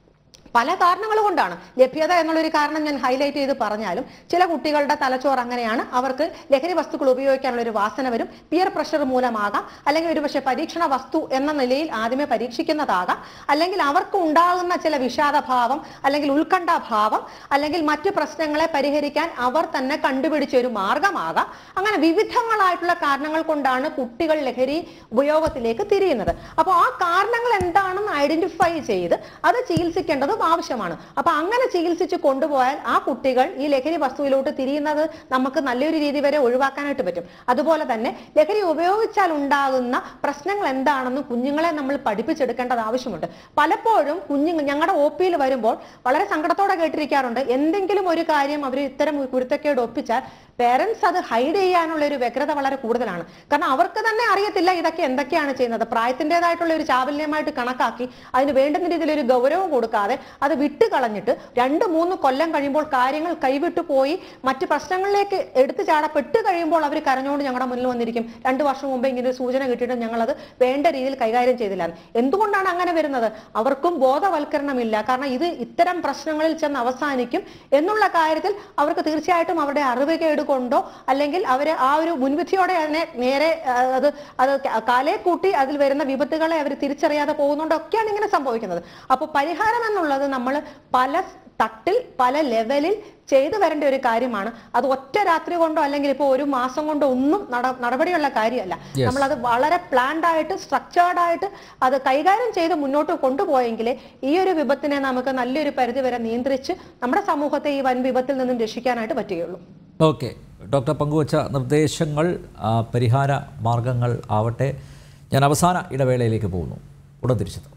പല കാരണങ്ങൾ കൊണ്ടാണ് ലഭ്യത എന്നുള്ളൊരു കാരണം ഞാൻ ഹൈലൈറ്റ് ചെയ്ത് പറഞ്ഞാലും ചില കുട്ടികളുടെ തലച്ചോറ് അങ്ങനെയാണ് അവർക്ക് ലഹരി വസ്തുക്കൾ ഉപയോഗിക്കാനുള്ള ഒരു വാസന വരും പിയർ പ്രഷർ മൂലമാകാം അല്ലെങ്കിൽ ഒരുപക്ഷെ പരീക്ഷണ വസ്തു എന്ന നിലയിൽ ആദ്യമേ പരീക്ഷിക്കുന്നതാകാം അല്ലെങ്കിൽ അവർക്ക് ഉണ്ടാകുന്ന ചില വിഷാദഭാവം അല്ലെങ്കിൽ ഉത്കണ്ഠാഭാവം അല്ലെങ്കിൽ മറ്റ് പ്രശ്നങ്ങളെ പരിഹരിക്കാൻ അവർ തന്നെ കണ്ടുപിടിച്ച ഒരു മാർഗമാകാം അങ്ങനെ വിവിധങ്ങളായിട്ടുള്ള കാരണങ്ങൾ കൊണ്ടാണ് കുട്ടികൾ ലഹരി ഉപയോഗത്തിലേക്ക് തിരിയുന്നത് അപ്പോൾ ആ കാരണങ്ങൾ എന്താണെന്ന് ഐഡന്റിഫൈ ചെയ്ത് അത് ചികിത്സിക്കേണ്ടതും ആവശ്യമാണ് അപ്പൊ അങ്ങനെ ചികിത്സിച്ച് കൊണ്ടുപോയാൽ ആ കുട്ടികൾ ഈ ലഹരി വസ്തുവിലോട്ട് തിരിയുന്നത് നമുക്ക് നല്ലൊരു രീതി വരെ ഒഴിവാക്കാനായിട്ട് പറ്റും അതുപോലെ തന്നെ ലഹരി ഉപയോഗിച്ചാൽ ഉണ്ടാകുന്ന പ്രശ്നങ്ങൾ എന്താണെന്ന് കുഞ്ഞുങ്ങളെ നമ്മൾ പഠിപ്പിച്ചെടുക്കേണ്ടത് ആവശ്യമുണ്ട് പലപ്പോഴും കുഞ്ഞുങ്ങൾ ഞങ്ങളുടെ ഒ പിയിൽ വരുമ്പോൾ വളരെ സങ്കടത്തോടെ കേട്ടിരിക്കാറുണ്ട് എന്തെങ്കിലും ഒരു കാര്യം അവർ ഇത്തരം ഒരു കുരുത്തക്കേട് ഒപ്പിച്ചാൽ പേരൻസ് അത് ഹൈഡ് ചെയ്യാനുള്ള ഒരു വ്യഗ്രത വളരെ കൂടുതലാണ് കാരണം അവർക്ക് തന്നെ അറിയത്തില്ല ഇതൊക്കെ എന്തൊക്കെയാണ് ചെയ്യുന്നത് പ്രായത്തിൻ്റെതായിട്ടുള്ള ഒരു ചാബല്യമായിട്ട് കണക്കാക്കി അതിന് വേണ്ടുന്ന രീതിയിൽ ഒരു ഗൗരവം കൊടുക്കാതെ അത് വിട്ട് കളഞ്ഞിട്ട് രണ്ട് മൂന്ന് കൊല്ലം കഴിയുമ്പോൾ കാര്യങ്ങൾ കൈവിട്ടു പോയി മറ്റ് പ്രശ്നങ്ങളിലേക്ക് എടുത്തു ചാടപ്പെട്ട് കഴിയുമ്പോൾ അവർ കരഞ്ഞുകൊണ്ട് ഞങ്ങളുടെ മുന്നിൽ വന്നിരിക്കും രണ്ട് വർഷം മുമ്പ് ഇങ്ങനെ ഒരു സൂചന കിട്ടിയിട്ട് ഞങ്ങളത് വേണ്ട രീതിയിൽ കൈകാര്യം ചെയ്തില്ല എന്തുകൊണ്ടാണ് അങ്ങനെ വരുന്നത് അവർക്കും ബോധവൽക്കരണമില്ല കാരണം ഇത് ഇത്തരം പ്രശ്നങ്ങളിൽ ചെന്ന് അവസാനിക്കും എന്നുള്ള കാര്യത്തിൽ അവർക്ക് തീർച്ചയായിട്ടും അവരുടെ അറിവുകേട് കൊണ്ടോ അല്ലെങ്കിൽ അവര് ആ ഒരു മുൻവിധിയോടെ അതിനെ നേരെ ആ, അത് അത് കാലേ കൂട്ടി അതിൽ വരുന്ന വിപത്തുകളെ അവർ തിരിച്ചറിയാതെ പോകുന്നതുകൊണ്ടൊക്കെയാണ് ഇങ്ങനെ സംഭവിക്കുന്നത് അപ്പോൾ പരിഹാരം എന്നുള്ളത് നമ്മൾ പല തട്ടിൽ പല ലെവലിൽ ചെയ്തു വരേണ്ട ഒരു കാര്യമാണ് അത് ഒറ്റ രാത്രി കൊണ്ടോ അല്ലെങ്കിൽ ഇപ്പോൾ ഒരു മാസം കൊണ്ടോ ഒന്നും നട- നടപടിയുള്ള കാര്യമല്ല Yes. നമ്മളത് വളരെ പ്ലാൻഡ് ആയിട്ട് സ്ട്രക്ചേർഡ് ആയിട്ട് അത് കൈകാര്യം ചെയ്ത് മുന്നോട്ട് കൊണ്ടുപോയെങ്കിലേ ഈ ഒരു വിപത്തിനെ നമുക്ക് നല്ലൊരു പരിധി വരെ നിയന്ത്രിച്ച് നമ്മുടെ സമൂഹത്തെ ഈ വൻ വിപത്തിൽ നിന്നും രക്ഷിക്കാനായിട്ട് പറ്റുകയുള്ളൂ ഓക്കെ ഡോക്ടർ പങ്കുവച്ച നിർദ്ദേശങ്ങൾ ആ, പരിഹാര മാർഗങ്ങൾ ആവട്ടെ ഞാൻ അവസാന ഇടവേളയിലേക്ക് പോകുന്നു ഉടൻ തിരിച്ചെത്തും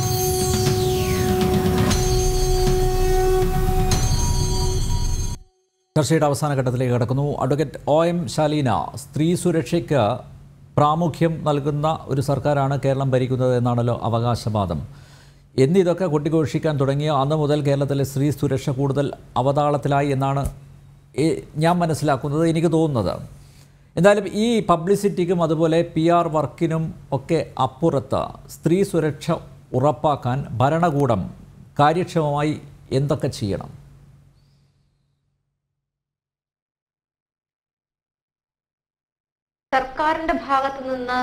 ചർച്ചയുടെ അവസാന ഘട്ടത്തിലേക്ക് കടക്കുന്നു അഡ്വക്കേറ്റ് ഒ എം ശാലീന സ്ത്രീ സുരക്ഷയ്ക്ക് പ്രാമുഖ്യം നൽകുന്ന ഒരു സർക്കാരാണ് കേരളം ഭരിക്കുന്നത് എന്നാണല്ലോ അവകാശവാദം എന്നിതൊക്കെ കൊട്ടിഘോഷിക്കാൻ തുടങ്ങിയ അന്ന് മുതൽ കേരളത്തിലെ സ്ത്രീ സുരക്ഷ കൂടുതൽ അവതാളത്തിലായി എന്നാണ് ഏ- ഞാൻ മനസ്സിലാക്കുന്നത് എനിക്ക് തോന്നുന്നത് എന്തായാലും ഈ പബ്ലിസിറ്റിക്കും അതുപോലെ പി ആർ വർക്കിനും ഒക്കെ അപ്പുറത്ത് സ്ത്രീ സുരക്ഷ ഉറപ്പാക്കാൻ ഭരണകൂടം കാര്യക്ഷമമായി എന്തൊക്കെ ചെയ്യണം സർക്കാരിന്റെ ഭാഗത്ത് നിന്ന്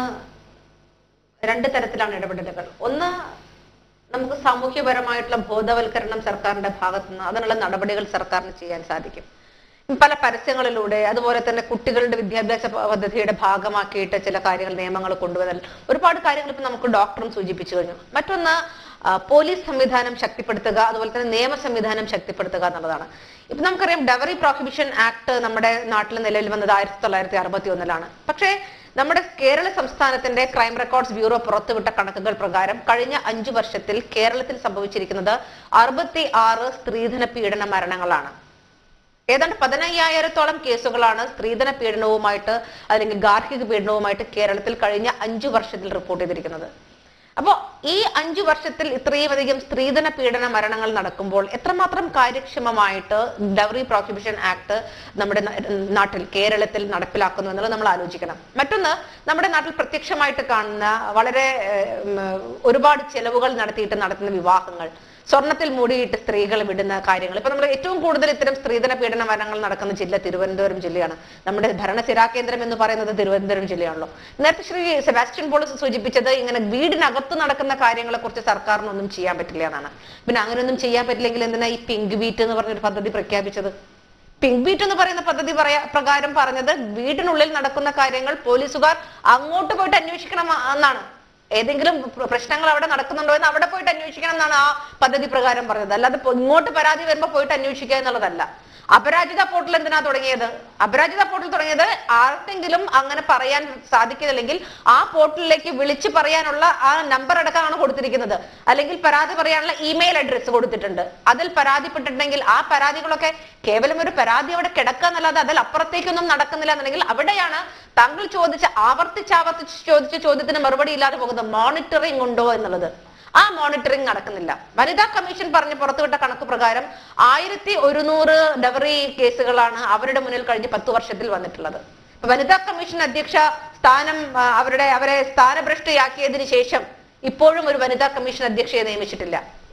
രണ്ട് തരത്തിലാണ് ഇടപെടലുകൾ ഒന്ന് നമുക്ക് സാമൂഹ്യപരമായിട്ടുള്ള ബോധവൽക്കരണം സർക്കാരിന്റെ ഭാഗത്ത് നിന്ന് അതിനുള്ള നടപടികൾ സർക്കാരിന് ചെയ്യാൻ സാധിക്കും പല പരസ്യങ്ങളിലൂടെ അതുപോലെ തന്നെ കുട്ടികളുടെ വിദ്യാഭ്യാസ പ- പദ്ധതിയുടെ ഭാഗമാക്കിയിട്ട് ചില കാര്യങ്ങൾ നിയമങ്ങൾ കൊണ്ടുവന്നാൽ ഒരുപാട് കാര്യങ്ങൾ ഇപ്പൊ നമുക്ക് ഡോക്ടറും സൂചിപ്പിച്ചു കഴിഞ്ഞു മറ്റൊന്ന് ആ, പോലീസ് സംവിധാനം ശക്തിപ്പെടുത്തുക അതുപോലെ തന്നെ നിയമ സംവിധാനം ശക്തിപ്പെടുത്തുക എന്നുള്ളതാണ് ഇപ്പൊ നമുക്കറിയാം ഡവറി പ്രോഹിബിഷൻ ആക്ട് നമ്മുടെ നാട്ടിൽ നിലവിൽ വന്നത് ആയിരത്തി തൊള്ളായിരത്തി അറുപത്തി ഒന്നിലാണ് പക്ഷേ നമ്മുടെ കേരള സംസ്ഥാനത്തിന്റെ ക്രൈം റെക്കോർഡ്സ് ബ്യൂറോ പുറത്തുവിട്ട കണക്കുകൾ പ്രകാരം കഴിഞ്ഞ അഞ്ചു വർഷത്തിൽ കേരളത്തിൽ സംഭവിച്ചിരിക്കുന്നത് അറുപത്തി ആറ് സ്ത്രീധന പീഡന മരണങ്ങളാണ് ഏതാണ്ട് പതിനയ്യായിരത്തോളം കേസുകളാണ് സ്ത്രീധന പീഡനവുമായിട്ട് അല്ലെങ്കിൽ ഗാർഹിക പീഡനവുമായിട്ട് കേരളത്തിൽ കഴിഞ്ഞ അഞ്ചു വർഷത്തിൽ റിപ്പോർട്ട് ചെയ്തിരിക്കുന്നത് അപ്പോൾ ഈ അഞ്ചു വർഷത്തിൽ ഇത്രയും അധികം സ്ത്രീധന പീഡന മരണങ്ങൾ നടക്കുമ്പോൾ എത്രമാത്രം കാര്യക്ഷമമായിട്ട് ഡവറി പ്രോഹിബിഷൻ ആക്ട് നമ്മുടെ ന- നാട്ടിൽ കേരളത്തിൽ നടപ്പിലാക്കുന്നു എന്നുള്ളത് നമ്മൾ ആലോചിക്കണം മറ്റൊന്ന് നമ്മുടെ നാട്ടിൽ പ്രത്യക്ഷമായിട്ട് കാണുന്ന വളരെ ഏഹ്, ഉം, ഒരുപാട് ചെലവുകൾ നടത്തിയിട്ട് നടത്തുന്ന വിവാഹങ്ങൾ സ്വർണത്തിൽ മൂടിയിട്ട് സ്ത്രീകൾ വിടുന്ന കാര്യങ്ങൾ ഇപ്പൊ നമ്മൾ ഏറ്റവും കൂടുതൽ ഇത്തരം സ്ത്രീധന പീഡന മരണങ്ങൾ നടക്കുന്ന ജില്ല തിരുവനന്തപുരം ജില്ലയാണ് നമ്മുടെ ഭരണസിരാ കേന്ദ്രം എന്ന് പറയുന്നത് തിരുവനന്തപുരം ജില്ലയാണല്ലോ നേരത്തെ ശ്രീ സെബാസ്റ്റ്യൻ പോളിസ് സൂചിപ്പിച്ചത് ഇങ്ങനെ വീടിനകത്ത് നടക്കുന്ന കാര്യങ്ങളെ കുറിച്ച് സർക്കാരിനൊന്നും ചെയ്യാൻ പറ്റില്ല എന്നാണ് പിന്നെ അങ്ങനെയൊന്നും ചെയ്യാൻ പറ്റില്ലെങ്കിൽ എന്തിനാ ഈ പിങ്ക് ബീറ്റ് എന്ന് പറഞ്ഞൊരു പദ്ധതി പ്രഖ്യാപിച്ചത് പിങ്ക് ബീറ്റ് എന്ന് പറയുന്ന പദ്ധതി പറയാ പ്രകാരം പറഞ്ഞത് വീടിനുള്ളിൽ നടക്കുന്ന കാര്യങ്ങൾ പോലീസുകാർ അങ്ങോട്ട് പോയിട്ട് അന്വേഷിക്കണം എന്നാണ് ഏതെങ്കിലും പ്ര- പ്രശ്നങ്ങൾ അവിടെ നടക്കുന്നുണ്ടോ എന്ന് അവിടെ പോയിട്ട് അന്വേഷിക്കണം എന്നാണ് ആ പദ്ധതി പ്രകാരം പറഞ്ഞത് അല്ലാതെ പൊ- ഇങ്ങോട്ട് പരാതി വരുമ്പോൾ പോയിട്ട് അന്വേഷിക്കുക എന്നുള്ളതല്ല അപരാജിത പോർട്ടൽ എന്തിനാ തുടങ്ങിയത് അപരാജിത പോർട്ടൽ തുടങ്ങിയത് ആർക്കെങ്കിലും അങ്ങനെ പറയാൻ സാധിക്കുന്നില്ലെങ്കിൽ ആ പോർട്ടലിലേക്ക് വിളിച്ചു പറയാനുള്ള ആ നമ്പർ അടക്കമാണ് കൊടുത്തിരിക്കുന്നത് അല്ലെങ്കിൽ പരാതി പറയാനുള്ള ഇമെയിൽ അഡ്രസ്സ് കൊടുത്തിട്ടുണ്ട് അതിൽ പരാതിപ്പെട്ടിട്ടുണ്ടെങ്കിൽ ആ പരാതികളൊക്കെ കേവലം ഒരു പരാതി അവിടെ കിടക്കുക എന്നല്ലാതെ അതിൽ അപ്പുറത്തേക്കൊന്നും നടക്കുന്നില്ല എന്നുണ്ടെങ്കിൽ അവിടെയാണ് താങ്കൾ ചോദിച്ച ആവർത്തിച്ച് ആവർത്തിച്ച് ചോദിച്ച ചോദ്യത്തിന് മറുപടി ഇല്ലാതെ പോകുന്നത് മോണിറ്ററിംഗ് ഉണ്ടോ എന്നുള്ളത് ആ മോണിറ്ററിംഗ് നടക്കുന്നില്ല വനിതാ കമ്മീഷൻ പറഞ്ഞ് പുറത്തുവിട്ട കണക്ക് പ്രകാരം ആയിരത്തി ഒരുന്നൂറ് ഡവറി കേസുകളാണ് അവരുടെ മുന്നിൽ കഴിഞ്ഞ പത്ത് വർഷത്തിൽ വന്നിട്ടുള്ളത് ഇപ്പൊ വനിതാ കമ്മീഷൻ അധ്യക്ഷ സ്ഥാനം ആ, അവരുടെ അവരെ സ്ഥാനഭ്രഷ്ടയാക്കിയതിനു ശേഷം ഇപ്പോഴും ഒരു വനിതാ കമ്മീഷൻ അധ്യക്ഷയെ നിയമിച്ചിട്ടില്ല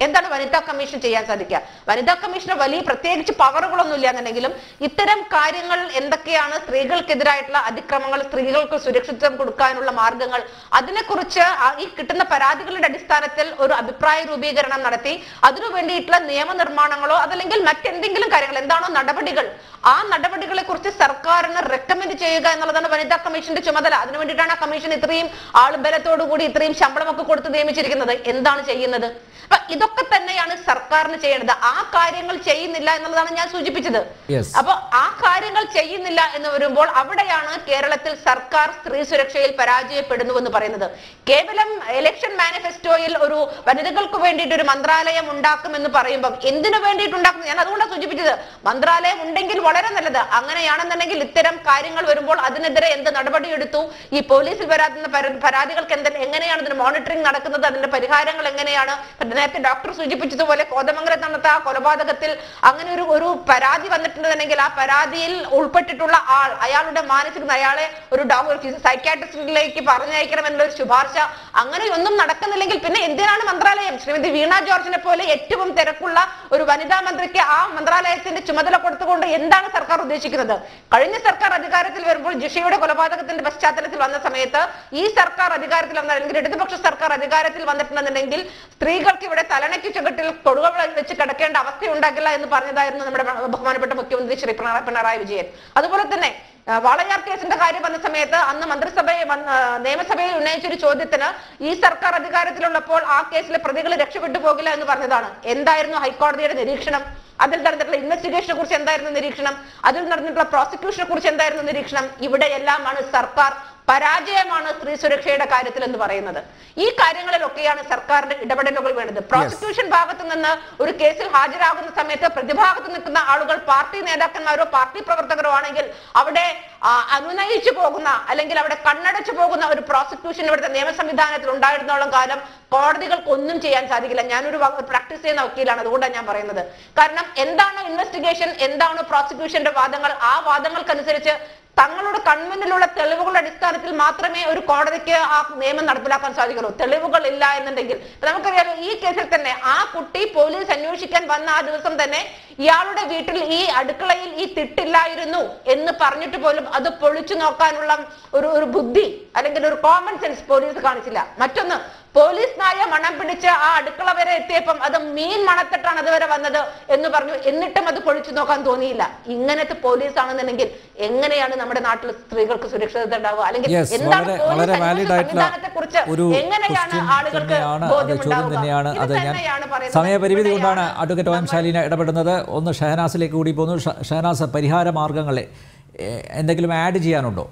എന്താണ് വനിതാ കമ്മീഷൻ ചെയ്യാൻ സാധിക്കുക വനിതാ കമ്മീഷന് വലിയ പ്രത്യേകിച്ച് പവറുകളൊന്നും ഇല്ല എന്നുണ്ടെങ്കിലും ഇത്തരം കാര്യങ്ങൾ എന്തൊക്കെയാണ് സ്ത്രീകൾക്കെതിരായിട്ടുള്ള അതിക്രമങ്ങൾ സ്ത്രീകൾക്ക് സുരക്ഷിതത്വം കൊടുക്കാനുള്ള മാർഗങ്ങൾ അതിനെക്കുറിച്ച് ആ- ഈ കിട്ടുന്ന പരാതികളുടെ അടിസ്ഥാനത്തിൽ ഒരു അഭിപ്രായ രൂപീകരണം നടത്തി അതിനു വേണ്ടിയിട്ടുള്ള നിയമനിർമ്മാണങ്ങളോ അതല്ലെങ്കിൽ മറ്റെന്തെങ്കിലും കാര്യങ്ങൾ എന്താണോ നടപടികൾ ആ നടപടികളെ കുറിച്ച് സർക്കാരിന് റെക്കമെൻഡ് ചെയ്യുക എന്നുള്ളതാണ് വനിതാ കമ്മീഷന്റെ ചുമതല അതിനു വേണ്ടിയിട്ടാണ് ആ കമ്മീഷൻ ഇത്രയും ആളുബലത്തോടു കൂടി ഇത്രയും ശമ്പളമൊക്കെ കൊടുത്ത് നിയമിച്ചിരിക്കുന്നത് എന്താണ് ചെയ്യുന്നത് അപ്പൊ ഇതൊക്കെ തന്നെയാണ് സർക്കാരിന് ചെയ്യേണ്ടത് ആ കാര്യങ്ങൾ ചെയ്യുന്നില്ല എന്നുള്ളതാണ് ഞാൻ സൂചിപ്പിച്ചത് Yes. അപ്പൊ ആ കാര്യങ്ങൾ ചെയ്യുന്നില്ല എന്ന് വരുമ്പോൾ അവിടെയാണ് കേരളത്തിൽ സർക്കാർ സ്ത്രീ സുരക്ഷയിൽ പരാജയപ്പെടുന്നു എന്ന് പറയുന്നത് കേവലം ഇലക്ഷൻ മാനിഫെസ്റ്റോയിൽ ഒരു വനിതകൾക്ക് വേണ്ടിയിട്ട് ഒരു മന്ത്രാലയം ഉണ്ടാക്കുമെന്ന് പറയുമ്പോൾ എന്തിനു വേണ്ടിയിട്ട് ഉണ്ടാക്കും ഞാൻ അതുകൊണ്ടാണ് സൂചിപ്പിച്ചത് മന്ത്രാലയം ഉണ്ടെങ്കിൽ വളരെ നല്ലത് അങ്ങനെയാണെന്നുണ്ടെങ്കിൽ ഇത്തരം കാര്യങ്ങൾ വരുമ്പോൾ അതിനെതിരെ എന്ത് നടപടിയെടുത്തു ഈ പോലീസിൽ വരാതുന്ന പര- പരാതികൾക്ക് എന്ത് എങ്ങനെയാണ് ഇതിന് മോണിറ്ററിംഗ് നടക്കുന്നത് അതിന്റെ പരിഹാരങ്ങൾ എങ്ങനെയാണ് ഇപ്പൊ നേരത്തെ ഡോക്ടർ സൂചിപ്പിച്ചതുപോലെ കോതമംഗലത്ത് നടന്ന ആ കൊലപാതകത്തിൽ അങ്ങനെ ഒരു ഒരു പരാതി വന്നിട്ടുണ്ടെങ്കിൽ ആ പരാതിയിൽ ഉൾപ്പെട്ടിട്ടുള്ള ആൾ അയാളുടെ മാനസിക അയാളെ ഒരു ഡോക്ടർ സൈക്കാട്രിസ്റ്റിലേക്ക് പറഞ്ഞയക്കണം എന്നുള്ള ഒരു ശുപാർശ അങ്ങനെയൊന്നും നടക്കുന്നില്ലെങ്കിൽ പിന്നെ എന്തിനാണ് മന്ത്രാലയം ശ്രീമതി വീണ ജോർജിനെ പോലെ ഏറ്റവും തിരക്കുള്ള ഒരു വനിതാ മന്ത്രിക്ക് ആ മന്ത്രാലയത്തിന്റെ ചുമതല കൊടുത്തുകൊണ്ട് എന്താണ് സർക്കാർ ഉദ്ദേശിക്കുന്നത് കഴിഞ്ഞ സർക്കാർ അധികാരത്തിൽ വരുമ്പോൾ ജിഷയുടെ കൊലപാതകത്തിന്റെ പശ്ചാത്തലത്തിൽ വന്ന സമയത്ത് ഈ സർക്കാർ അധികാരത്തിൽ വന്ന അല്ലെങ്കിൽ ഇടതുപക്ഷ സർക്കാർ അധികാരത്തിൽ വന്നിട്ടുണ്ടെന്നുണ്ടെങ്കിൽ സ്ത്രീകൾക്ക് ഇവിടെ തലണയ്ക്ക് ചുവട്ടിൽ തൊടുക വെച്ച് കിടക്കേണ്ട അവസ്ഥ ഉണ്ടാകില്ല എന്ന് പറഞ്ഞതായിരുന്നു നമ്മുടെ ബഹുമാനപ്പെട്ട മുഖ്യമന്ത്രി ശ്രീ പിണറാ- പിണറായി വിജയൻ അതുപോലെ തന്നെ ആ, വാളയാർ കേസിന്റെ കാര്യം വന്ന സമയത്ത് അന്ന് മന്ത്രിസഭയെ വന്ന- ആ, നിയമസഭയിൽ ഉന്നയിച്ച ഒരു ചോദ്യത്തിന് ഈ സർക്കാർ അധികാരത്തിലുള്ളപ്പോൾ ആ കേസിലെ പ്രതികൾ രക്ഷപ്പെട്ടു പോകില്ല എന്ന് പറഞ്ഞതാണ് എന്തായിരുന്നു ഹൈക്കോടതിയുടെ നിരീക്ഷണം അതിൽ നടന്നിട്ടുള്ള ഇൻവെസ്റ്റിഗേഷനെ കുറിച്ച് എന്തായിരുന്നു നിരീക്ഷണം അതിൽ നടന്നിട്ടുള്ള പ്രോസിക്യൂഷനെ കുറിച്ച് എന്തായിരുന്നു നിരീക്ഷണം ഇവിടെ എല്ലാമാണ് സർക്കാർ പരാജയമാണ് സ്ത്രീ സുരക്ഷയുടെ കാര്യത്തിൽ എന്ന് പറയുന്നത് ഈ കാര്യങ്ങളിലൊക്കെയാണ് സർക്കാരിന്റെ ഇടപെടലുകൾ വേണ്ടത് പ്രോസിക്യൂഷൻ ഭാഗത്ത് നിന്ന് ഒരു കേസിൽ ഹാജരാകുന്ന സമയത്ത് പ്രതിഭാഗത്ത് നിൽക്കുന്ന ആളുകൾ പാർട്ടി നേതാക്കന്മാരോ പാർട്ടി പ്രവർത്തകരോ ആണെങ്കിൽ അവിടെ ആ, അനുനയിച്ചു പോകുന്ന അല്ലെങ്കിൽ അവിടെ കണ്ണടച്ചു പോകുന്ന ഒരു പ്രോസിക്യൂഷൻ ഇവിടുത്തെ നിയമ സംവിധാനത്തിൽ ഉണ്ടായിരുന്നോളം കാലം കോടതികൾക്ക് ഒന്നും ചെയ്യാൻ സാധിക്കില്ല ഞാനൊരു പ്രാക്ടീസ് ചെയ്യുന്ന വക്കീലാണ് അതുകൊണ്ടാണ് ഞാൻ പറയുന്നത് കാരണം എന്താണ് ഇൻവെസ്റ്റിഗേഷൻ എന്താണ് പ്രോസിക്യൂഷന്റെ വാദങ്ങൾ ആ വാദങ്ങൾക്കനുസരിച്ച് തങ്ങളുടെ കൺമുന്നിലുള്ള തെളിവുകളുടെ അടിസ്ഥാനത്തിൽ മാത്രമേ ഒരു കോടതിക്ക് ആ നിയമം നടപ്പിലാക്കാൻ സാധിക്കുള്ളൂ തെളിവുകൾ ഇല്ല എന്നുണ്ടെങ്കിൽ ഇപ്പൊ നമുക്കറിയാലോ ഈ കേസിൽ തന്നെ ആ കുട്ടി പോലീസ് അന്വേഷിക്കാൻ വന്ന ആ ദിവസം തന്നെ ഇയാളുടെ വീട്ടിൽ ഈ അടുക്കളയിൽ ഈ തിട്ടില്ലായിരുന്നു എന്ന് പറഞ്ഞിട്ട് പോലും അത് പൊളിച്ചു നോക്കാനുള്ള ഒരു ഒരു ബുദ്ധി അല്ലെങ്കിൽ ഒരു കോമൺ സെൻസ് പോലീസ് കാണിച്ചില്ല മറ്റൊന്ന് പോലീസ് നായ മണം പിടിച്ച് ആ അടുക്കള വരെ എത്തിയപ്പം അത് മീൻ മണത്തിട്ടാണ് അതുവരെ വന്നത് എന്ന് പറഞ്ഞു എന്നിട്ടും അത് പൊളിച്ചു നോക്കാൻ തോന്നിയില്ല ഇങ്ങനത്തെ പോലീസ് ആണെന്നുണ്ടെങ്കിൽ എങ്ങനെയാണ് നമ്മുടെ നാട്ടിൽ സ്ത്രീകൾക്ക് സുരക്ഷിതത്വം ഉണ്ടാവുക അല്ലെങ്കിൽ യെസ് എന്താണ് വളരെ പോലീസ് വളരെ അന്വേഷണ വാലിഡ് ആയിട്ടുള്ള സംവിധാനത്തെക്കുറിച്ച് ഒരു എങ്ങനെയാണ് ക്വസ്റ്റ്യൻ ആളുകൾക്ക് തന്നെയാണ് അത് ചോദ്യം ബോധ്യമുണ്ടാവുക? തന്നെയാണ് ഇത് അത് ഞാൻ തന്നെയാണ് പറയുന്നത്. സമയപരിമിതി കൊണ്ടാണ് ഇവിടെയാണ് അഡ്വക്കേറ്റ് ഒ എം ശാലീന ഇടപെടുന്നത് ഒന്ന് ഷഹനാസിലേക്ക് കൂടി പോകുന്നു ഷ- ഷഹനാസ് പരിഹാര മാർഗങ്ങളെ എ- എന്തെങ്കിലും ആഡ് ചെയ്യാനുണ്ടോ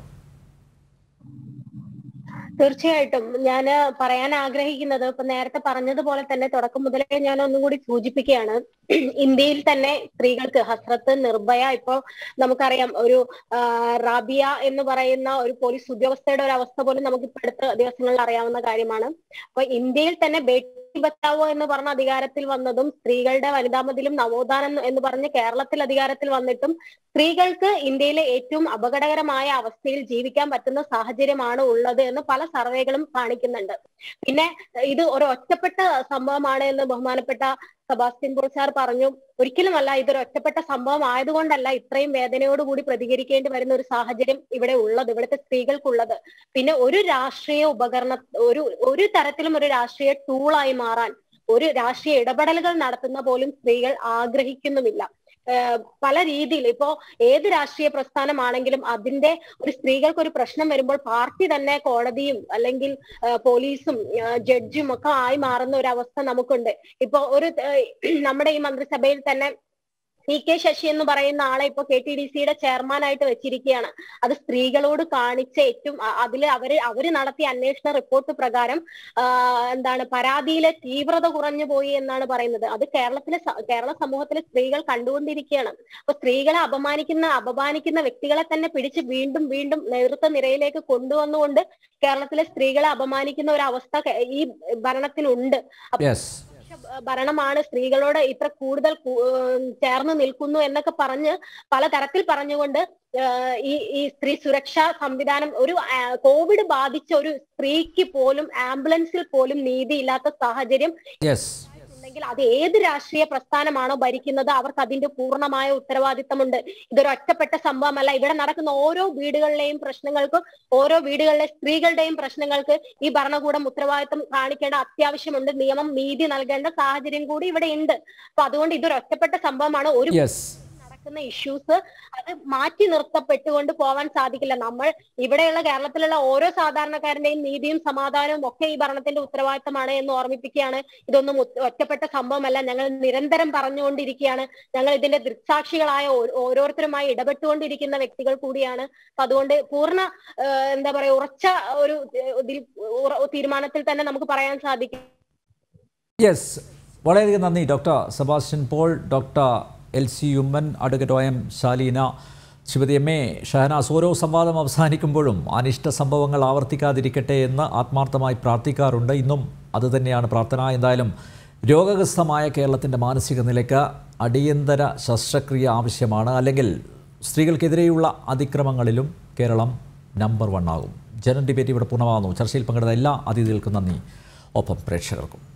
തീർച്ചയായിട്ടും ഞാൻ പറയാൻ ആഗ്രഹിക്കുന്നത് ഇപ്പൊ നേരത്തെ പറഞ്ഞതുപോലെ തന്നെ തുടക്കം മുതലേ ഞാൻ ഒന്നും കൂടി സൂചിപ്പിക്കുകയാണ് ഇന്ത്യയിൽ തന്നെ സ്ത്രീകൾക്ക് ഹസ്രത്ത് നിർഭയ ഇപ്പോ നമുക്കറിയാം ഒരു ആ, റാബിയ എന്ന് പറയുന്ന ഒരു പോലീസ് ഉദ്യോഗസ്ഥയുടെ ഒരു അവസ്ഥ പോലും നമുക്ക് ഇപ്പൊ അടുത്ത ദിവസങ്ങളിൽ അറിയാവുന്ന കാര്യമാണ് അപ്പൊ ഇന്ത്യയിൽ തന്നെ ബേട്ടി ബച്ചാവോ എന്ന് പറഞ്ഞ അധികാരത്തിൽ വന്നതും സ്ത്രീകളുടെ വനിതാമതിലും നവോത്ഥാനം എന്ന് പറഞ്ഞ് കേരളത്തിൽ അധികാരത്തിൽ വന്നിട്ടും സ്ത്രീകൾക്ക് ഇന്ത്യയിലെ ഏറ്റവും അപകടകരമായ അവസ്ഥയിൽ ജീവിക്കാൻ പറ്റുന്ന സാഹചര്യമാണ് ഉള്ളത് എന്ന് പല സർവേകളും കാണിക്കുന്നുണ്ട് പിന്നെ ഇത് ഒരു ഒറ്റപ്പെട്ട സംഭവമാണ് എന്ന് ബഹുമാനപ്പെട്ട സെബാസ്റ്റ്യൻ പോൾ സാർ പറഞ്ഞു ഒരിക്കലുമല്ല ഇതൊരു ഒറ്റപ്പെട്ട സംഭവം ആയതുകൊണ്ടല്ല ഇത്രയും വേദനയോടുകൂടി പ്രതികരിക്കേണ്ടി വരുന്ന ഒരു സാഹചര്യം ഇവിടെ ഉള്ളത് ഇവിടുത്തെ സ്ത്രീകൾക്കുള്ളത് പിന്നെ ഒരു രാഷ്ട്രീയ ഉപകരണ ഒരു ഒരു തരത്തിലും ഒരു രാഷ്ട്രീയ ടൂളായി മാറാൻ ഒരു രാഷ്ട്രീയ ഇടപെടലുകൾ നടത്തുന്ന പോലും സ്ത്രീകൾ ആഗ്രഹിക്കുന്നുമില്ല ഏഹ് പല രീതിയിൽ ഇപ്പോ ഏത് രാഷ്ട്രീയ പ്രസ്ഥാനമാണെങ്കിലും അതിന്റെ ഒരു സ്ത്രീകൾക്ക് ഒരു പ്രശ്നം വരുമ്പോൾ പാർട്ടി തന്നെ കോടതിയും അല്ലെങ്കിൽ ഏഹ് പോലീസും ഏഹ് ജഡ്ജും ഒക്കെ ആയി മാറുന്ന ഒരു അവസ്ഥ നമുക്കുണ്ട് ഇപ്പൊ ഒരു ഏഹ് നമ്മുടെ ഈ മന്ത്രിസഭയിൽ തന്നെ പി കെ ശശി എന്ന് പറയുന്ന ആളെ ഇപ്പൊ കെ ടി ഡി സിയുടെ ചെയർമാൻ ആയിട്ട് വെച്ചിരിക്കുകയാണ് അത് സ്ത്രീകളോട് കാണിച്ച ഏറ്റവും അതിൽ അവര് അവര് നടത്തിയ അന്വേഷണ റിപ്പോർട്ട് പ്രകാരം ആ, എന്താണ് പരാതിയിലെ തീവ്രത കുറഞ്ഞു പോയി എന്നാണ് പറയുന്നത് അത് കേരളത്തിലെ സ- കേരള സമൂഹത്തിലെ സ്ത്രീകൾ കണ്ടുകൊണ്ടിരിക്കുകയാണ് അപ്പൊ സ്ത്രീകളെ അപമാനിക്കുന്ന അപമാനിക്കുന്ന വ്യക്തികളെ തന്നെ പിടിച്ച് വീണ്ടും വീണ്ടും നേതൃത്വ നിരയിലേക്ക് കൊണ്ടുവന്നുകൊണ്ട് കേരളത്തിലെ സ്ത്രീകളെ അപമാനിക്കുന്ന ഒരു അവസ്ഥ കേ- ഈ ഭരണത്തിനുണ്ട് യെസ് ഭരണമാണ് സ്ത്രീകളോട് ഇത്ര കൂടുതൽ കൂ- ഏഹ് ചേർന്ന് നിൽക്കുന്നു എന്നൊക്കെ പറഞ്ഞ് പല തരത്തിൽ പറഞ്ഞുകൊണ്ട് ഏഹ് ഈ ഈ സ്ത്രീ സുരക്ഷാ സംവിധാനം ഒരു ആ, കോവിഡ് ബാധിച്ച ഒരു സ്ത്രീക്ക് പോലും ആംബുലൻസിൽ പോലും നീതിയില്ലാത്ത സാഹചര്യം യെസ് അല്ലെങ്കിൽ അത് ഏത് രാഷ്ട്രീയ പ്രസ്ഥാനമാണോ ഭരിക്കുന്നത് അവർക്ക് അതിന്റെ പൂർണ്ണമായ ഉത്തരവാദിത്തമുണ്ട് ഇതൊരു ഒറ്റപ്പെട്ട സംഭവമല്ല ഇവിടെ നടക്കുന്ന ഓരോ വീടുകളിലെയും പ്രശ്നങ്ങൾക്ക് ഓരോ വീടുകളിലെ സ്ത്രീകളുടെയും പ്രശ്നങ്ങൾക്ക് ഈ ഭരണകൂടം ഉത്തരവാദിത്തം കാണിക്കേണ്ട അത്യാവശ്യമുണ്ട് നിയമം നീതി നൽകേണ്ട സാഹചര്യം കൂടി ഇവിടെ ഉണ്ട് അപ്പൊ അതുകൊണ്ട് ഇതൊരു ഒറ്റപ്പെട്ട സംഭവമാണ് ഒരു യെസ് നടക്കുന്ന ഇഷ്യൂസ് അത് മാറ്റി നിർത്തപ്പെട്ടുകൊണ്ട് പോവാൻ സാധിക്കില്ല നമ്മൾ ഇവിടെയുള്ള കേരളത്തിലുള്ള ഓരോ സാധാരണക്കാരന്റെയും നീതിയും സമാധാനവും ഒക്കെ ഈ ഭരണത്തിന്റെ ഉത്തരവാദിത്തമാണ് എന്ന് ഓർമ്മിപ്പിക്കുകയാണ് ഇതൊന്നും ഒറ്റ- ഒറ്റപ്പെട്ട സംഭവമല്ല ഞങ്ങൾ നിരന്തരം പറഞ്ഞുകൊണ്ടിരിക്കുകയാണ് ഞങ്ങൾ ഇതിന്റെ ദൃക്സാക്ഷികളായ ഓ- ഓരോരുത്തരുമായി ഇടപെട്ടുകൊണ്ടിരിക്കുന്ന വ്യക്തികൾ കൂടിയാണ് അപ്പൊ അതുകൊണ്ട് പൂർണ്ണ ഏഹ്, എന്താ പറയാ ഉറച്ച ഒരു ഏഹ്, ഇതിൽ ഉറ- തീരുമാനത്തിൽ തന്നെ നമുക്ക് പറയാൻ സാധിക്കും യെസ് വളരെയധികം നന്ദി doctor Sebastian Paul doctor L C Oommen advocate O M Shaleena Shrimati M A Shahnaz ഓരോ സംവാദം അവസാനിക്കുമ്പോഴും അനിഷ്ട സംഭവങ്ങൾ ആവർത്തിക്കാതിരിക്കട്ടെ എന്ന് ആത്മാർത്ഥമായി പ്രാർത്ഥിക്കാറുണ്ട് ഇന്നും അതുതന്നെയാണ് പ്രാർത്ഥന എന്തായാലും രോഗഗ്രസ്തമായ കേരളത്തിൻ്റെ മാനസിക നിലയ്ക്ക് അടിയന്തര ശസ്ത്രക്രിയ ആവശ്യമാണ് അല്ലെങ്കിൽ സ്ത്രീകൾക്കെതിരെയുള്ള അതിക്രമങ്ങളിലും കേരളം നമ്പർ വൺ ആകും ജനറൽ ഡിബേറ്റ് ഇവിടെ പൂർണ്ണമാകുന്നു ചർച്ചയിൽ പങ്കെടുത്ത എല്ലാ അതിഥികൾക്കും നന്ദി ഒപ്പം പ്രേക്ഷകർക്കും